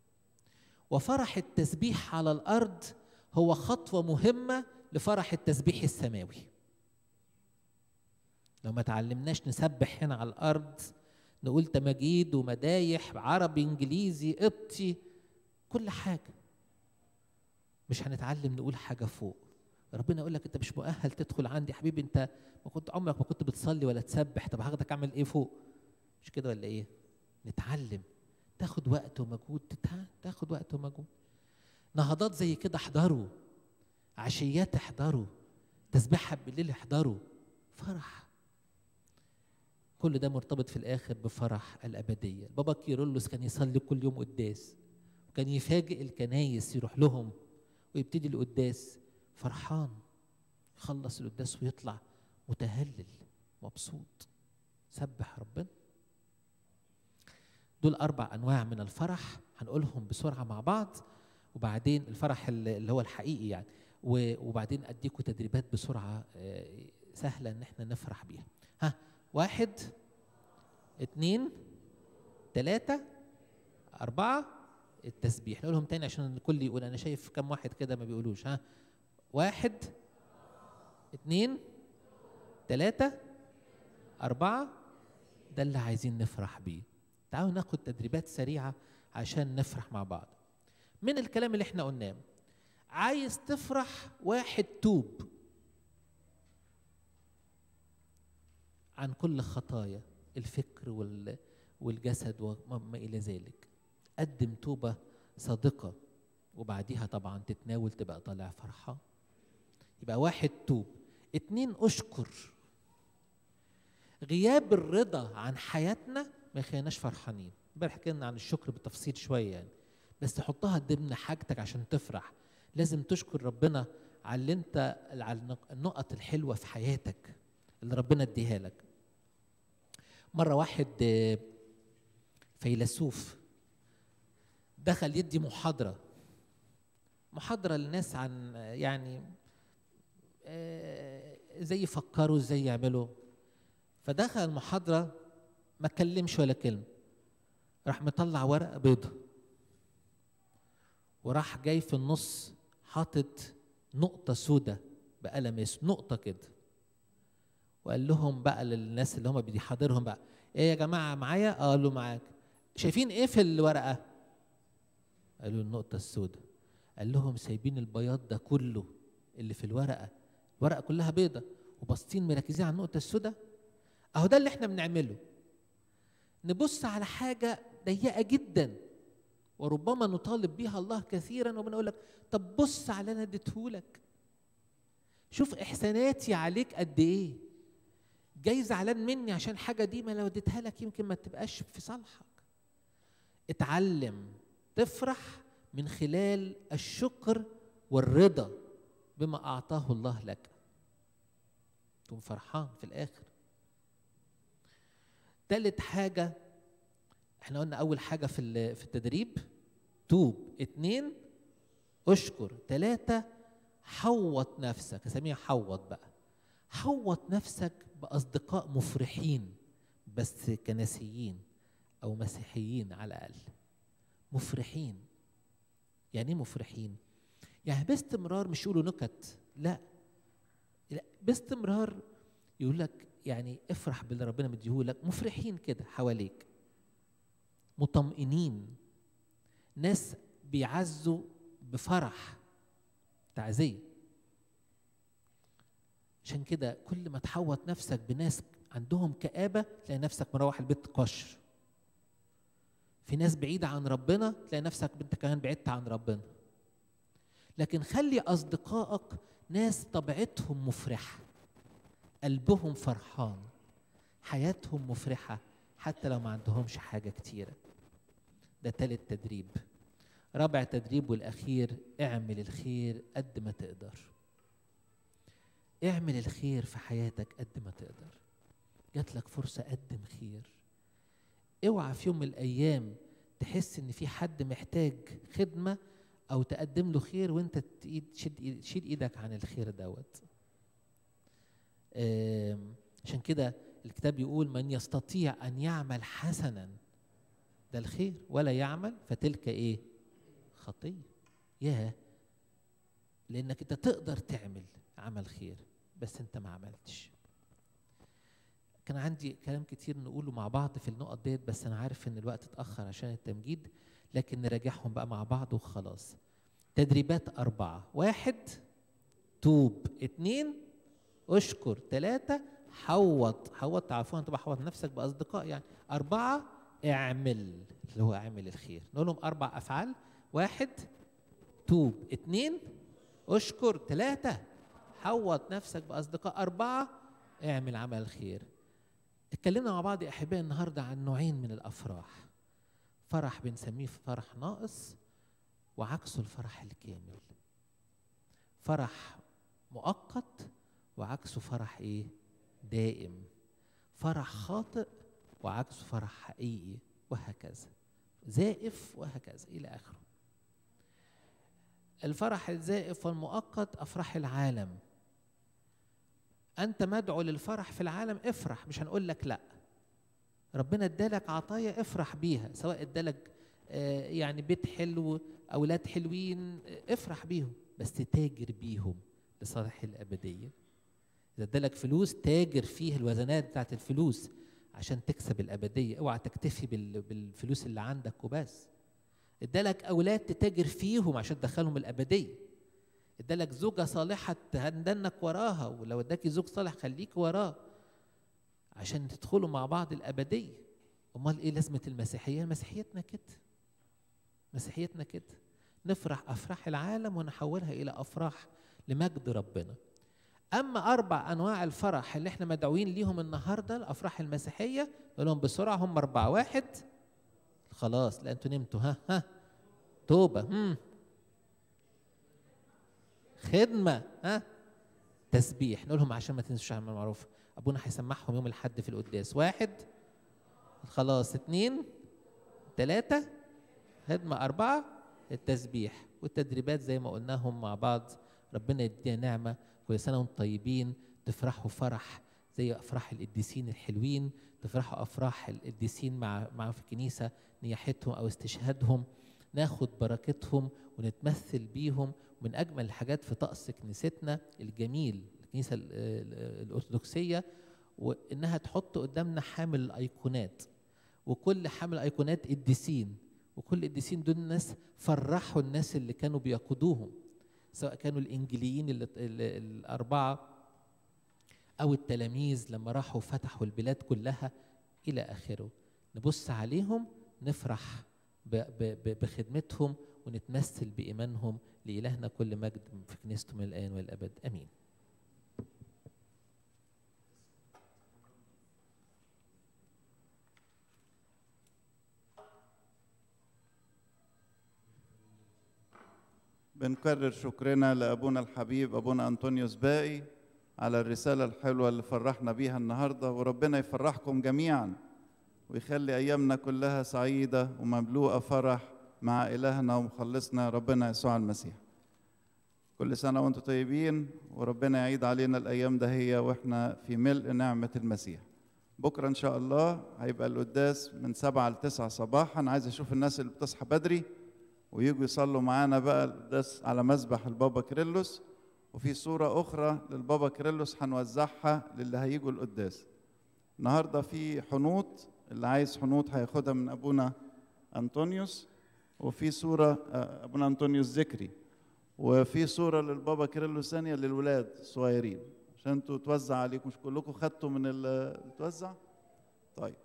وفرح التسبيح على الارض هو خطوه مهمه لفرح التسبيح السماوي لو ما تعلمناش نسبح هنا على الارض نقول تماجيد ومدايح عربي انجليزي قبطي كل حاجه مش هنتعلم نقول حاجه فوق ربنا يقول لك انت مش مؤهل تدخل عندي يا حبيبي انت ما كنت عمرك ما كنت بتصلي ولا تسبح طب هاخدك اعمل ايه فوق مش كده ولا ايه نتعلم تاخد وقت ومجهود تاخد وقت ومجهود نهضات زي كده احضروا عشيات احضروا تسبيحها بالليل احضروا فرح كل ده مرتبط في الاخر بفرح الابديه بابا كيرلس كان يصلي كل يوم قداس وكان يفاجئ الكنايس يروح لهم ويبتدي القداس فرحان يخلص القداس ويطلع متهلل مبسوط سبح ربنا دول اربع انواع من الفرح هنقولهم بسرعه مع بعض وبعدين الفرح اللي هو الحقيقي يعني وبعدين اديكم تدريبات بسرعه سهله ان احنا نفرح بيها ها واحد اتنين تلاتة أربعة التسبيح نقولهم تاني عشان الكل يقول أنا شايف كم واحد كده ما بيقولوش ها واحد اتنين تلاتة أربعة ده اللي عايزين نفرح بيه تعالوا ناخد تدريبات سريعة عشان نفرح مع بعض من الكلام اللي احنا قلناه عايز تفرح واحد توب عن كل خطايا الفكر وال والجسد وما الى ذلك قدم توبه صادقه وبعديها طبعا تتناول تبقى طالع فرحان يبقى واحد توب اتنين اشكر غياب الرضا عن حياتنا ما يخليناش فرحانين امبارح حكينا عن الشكر بالتفصيل شويه يعني بس تحطها ضمن حاجتك عشان تفرح لازم تشكر ربنا على اللي انت على النقط الحلوه في حياتك اللي ربنا اديها لك مره واحد فيلسوف دخل يدي محاضره محاضره للناس عن يعني ازاي يفكروا ازاي يعملوا فدخل المحاضره ما اتكلمش ولا كلمه راح مطلع ورقه بيضه وراح جاي في النص حاطط نقطه سودة بقلم اسود نقطه كده وقال لهم بقى للناس اللي هم بيحاضرهم بقى ايه يا جماعه معايا اه قالوا معاك شايفين ايه في الورقه قالوا النقطه السوداء قال لهم سايبين البياض ده كله اللي في الورقه الورقه كلها بيضه وباصين مركزين على النقطه السوداء اهو ده اللي احنا بنعمله نبص على حاجه ضيقه جدا وربما نطالب بيها الله كثيرا وبنقول لك طب بص على اللي انا اديتهولك شوف احساناتي عليك قد ايه جاي زعلان مني عشان حاجه دي ما لو اديتها لك يمكن ما تبقاش في صالحك اتعلم تفرح من خلال الشكر والرضا بما اعطاه الله لك تكون فرحان في الاخر تالت حاجه احنا قلنا اول حاجه في ال- في التدريب توب اتنين اشكر تلاتة حوط نفسك اسميها حوط بقى حوط نفسك باصدقاء مفرحين بس كنسيين او مسيحيين على الاقل مفرحين يعني ايه مفرحين يعني باستمرار مش يقولوا نكت لا لا باستمرار يقول لك يعني افرح باللي ربنا مديهولك مفرحين كده حواليك مطمئنين ناس بيعزوا بفرح تعزية عشان كده كل ما تحوط نفسك بناس عندهم كآبة تلاقي نفسك مروح البيت قشر في ناس بعيدة عن ربنا تلاقي نفسك انت كمان بعدت عن ربنا لكن خلي أصدقائك ناس طبيعتهم مفرحة قلبهم فرحان حياتهم مفرحة حتى لو ما عندهمش حاجة كتيرة ده تالت تدريب رابع تدريب والأخير اعمل الخير قد ما تقدر اعمل الخير في حياتك قد ما تقدر جات لك فرصة قدم خير اوعى في يوم من الأيام تحس إن في حد محتاج خدمة أو تقدم له خير وأنت تقيد شيل إيد- شيل إيدك عن الخير دوت آم، عشان كده الكتاب يقول من يستطيع أن يعمل حسنا ده الخير ولا يعمل فتلك إيه خطية ياه لأنك أنت تقدر تعمل عمل خير بس أنت ما عملتش كان عندي كلام كتير نقوله مع بعض في النقط ديت بس أنا عارف إن الوقت اتأخر عشان التمجيد لكن نراجعهم بقى مع بعض وخلاص تدريبات أربعة واحد توب اتنين اشكر ثلاثة حوط حوط تعرفون تبقى حوط نفسك بأصدقاء يعني أربعة اعمل اللي هو اعمل الخير نقول لهم أربع أفعال واحد توب اتنين اشكر ثلاثة حوط نفسك بأصدقاء أربعة اعمل عمل الخير اتكلمنا مع بعض يا أحبائي النهاردة عن نوعين من الأفراح فرح بنسميه فرح ناقص وعكسه الفرح الكامل فرح مؤقت وعكسه فرح ايه دائم فرح خاطئ وعكسه فرح حقيقي وهكذا زائف وهكذا الى اخره الفرح الزائف والمؤقت افراح العالم انت مدعو للفرح في العالم افرح مش هنقول لك لا ربنا ادالك عطايا افرح بيها سواء ادالك آه، يعني بيت حلو اولاد حلوين آه، افرح بيهم بس تاجر بيهم لصالح الابديه اذا ادالك فلوس تاجر فيه الوزنات بتاعت الفلوس عشان تكسب الابديه اوعى تكتفي بال- بالفلوس اللي عندك وبس ادالك اولاد تتاجر فيهم عشان تدخلهم الابديه ادالك زوجه صالحه تهندنك وراها ولو اداكي زوج صالح خليك وراه عشان تدخلوا مع بعض الابديه امال ايه لازمه المسيحيه مسيحيتنا كده مسيحيتنا كده نفرح افراح العالم ونحولها الى افراح لمجد ربنا اما اربع انواع الفرح اللي احنا مدعوين ليهم النهارده الافراح المسيحيه نقول لهم بسرعه هم اربعه واحد خلاص لا انتوا نمتوا ها ها توبه هم خدمه ها تسبيح نقول لهم عشان ما تنسوش عن المعروف ابونا هيسمعهم يوم الاحد في القداس واحد خلاص اتنين تلاتة خدمة أربعة التسبيح والتدريبات زي ما قلناهم مع بعض ربنا يدينا نعمة كل سنة وانتم طيبين تفرحوا فرح زي أفراح القديسين الحلوين تفرحوا أفراح القديسين مع مع في الكنيسة نياحتهم أو استشهادهم ناخد بركتهم ونتمثل بيهم من أجمل الحاجات في طقس كنيستنا الجميل الكنيسة ال- ال- الأرثوذكسية وإنها تحط قدامنا حامل الأيقونات وكل حامل أيقونات قديسين وكل القديسين دول ناس فرحوا الناس اللي كانوا بيقودوهم سواء كانوا الانجليين اللي اللي- الاربعه او التلاميذ لما راحوا فتحوا البلاد كلها الى اخره نبص عليهم نفرح ب- ب- ب- بخدمتهم ونتمثل بايمانهم لالهنا كل مجد في كنيسته من الان والابد امين بنكرر شكرنا لأبونا الحبيب أبونا أنطونيوس باقي على الرسالة الحلوة اللي فرحنا بيها النهاردة وربنا يفرحكم جميعا ويخلي أيامنا كلها سعيدة ومملوءة فرح مع إلهنا ومخلصنا ربنا يسوع المسيح كل سنة وانتم طيبين وربنا يعيد علينا الأيام ده هي وإحنا في ملء نعمة المسيح بكرة إن شاء الله هيبقى القداس من سبعة لتسعة صباحا عايز أشوف الناس اللي بتصحى بدري ويجوا يصلوا معانا بقى القداس على مسبح البابا كيرلس وفي صورة أخرى للبابا كيرلس هنوزعها للي هيجوا القداس النهاردة في حنوط اللي عايز حنوط هياخدها من أبونا أنطونيوس وفي صورة آه، أبونا أنطونيوس ذكري وفي صورة للبابا كيرلس ثانية للولاد الصغيرين عشان انتوا توزع عليكم مش كلكم خدتوا من ال- توزع طيب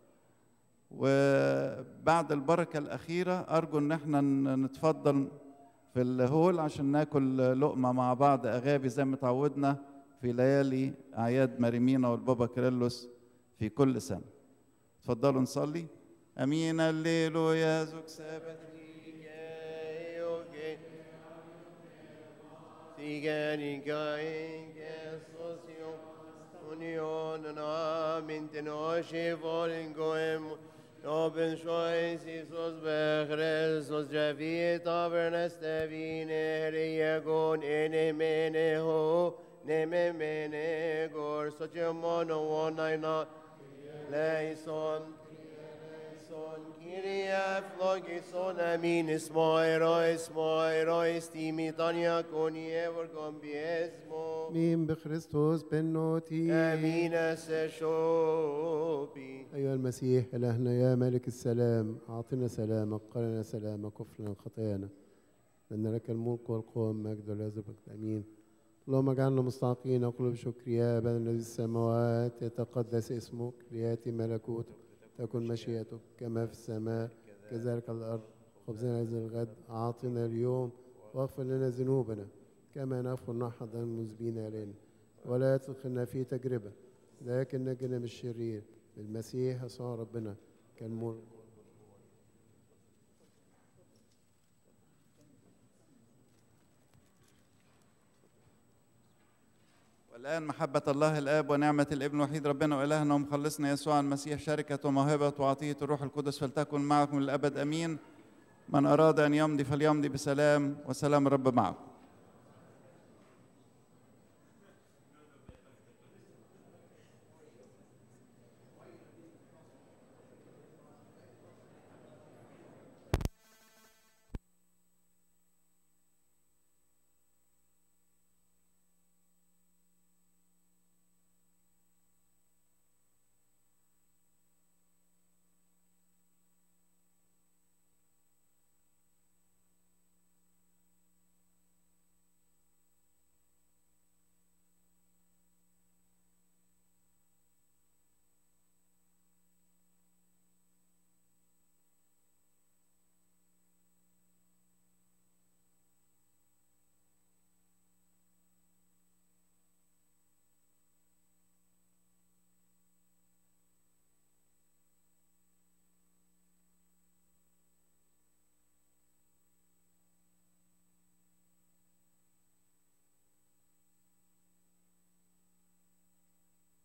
وبعد البركة الأخيرة أرجو إن احنا ن- نتفضل في الهول عشان ناكل لقمة مع بعض أغابي زي ما تعودنا في ليالي أعياد مريمينا والبابا كيرلس في كل سنة اتفضلوا نصلي أمين الليل يا زوج سابت Sigani gain socio union na minten oshe volen goem Oben shois Isus bechres sos javiet avernes devine riagon ene mene ho neme mene gor socio mono one I not leison Son Kyrie flogison amin ismoiro ismoiro istimi tania koni ever combiesmo مين بخريستوس بنوتي امين سشوبي أيها المسيح إلهنا يا ملك السلام أعطنا سلامك قلنا سلامك واغفر لنا خطايانا لأن لك الملك والقوة والمجد والعزة والمجد آمين اللهم اجعلنا مستحقين أقول بشكر يا أبانا الذي في السماوات يتقدس اسمك ليأتي ملكوتك تكن مشيئتك كما في السماء كذلك على الأرض خبزنا هذا الغد أعطنا اليوم واغفر لنا ذنوبنا كما نغفر نحن المذنبين إلينا ولا تدخلنا في تجربة لكن نجنا من الشرير بالمسيح يسوع ربنا كالملك والآن محبة الله الآب ونعمة الابن الوحيد ربنا وإلهنا ومخلصنا يسوع المسيح شركة وموهبة وعطية الروح القدس فلتكن معكم للأبد أمين من أراد أن يمضي فليمضي بسلام وسلام الرب معكم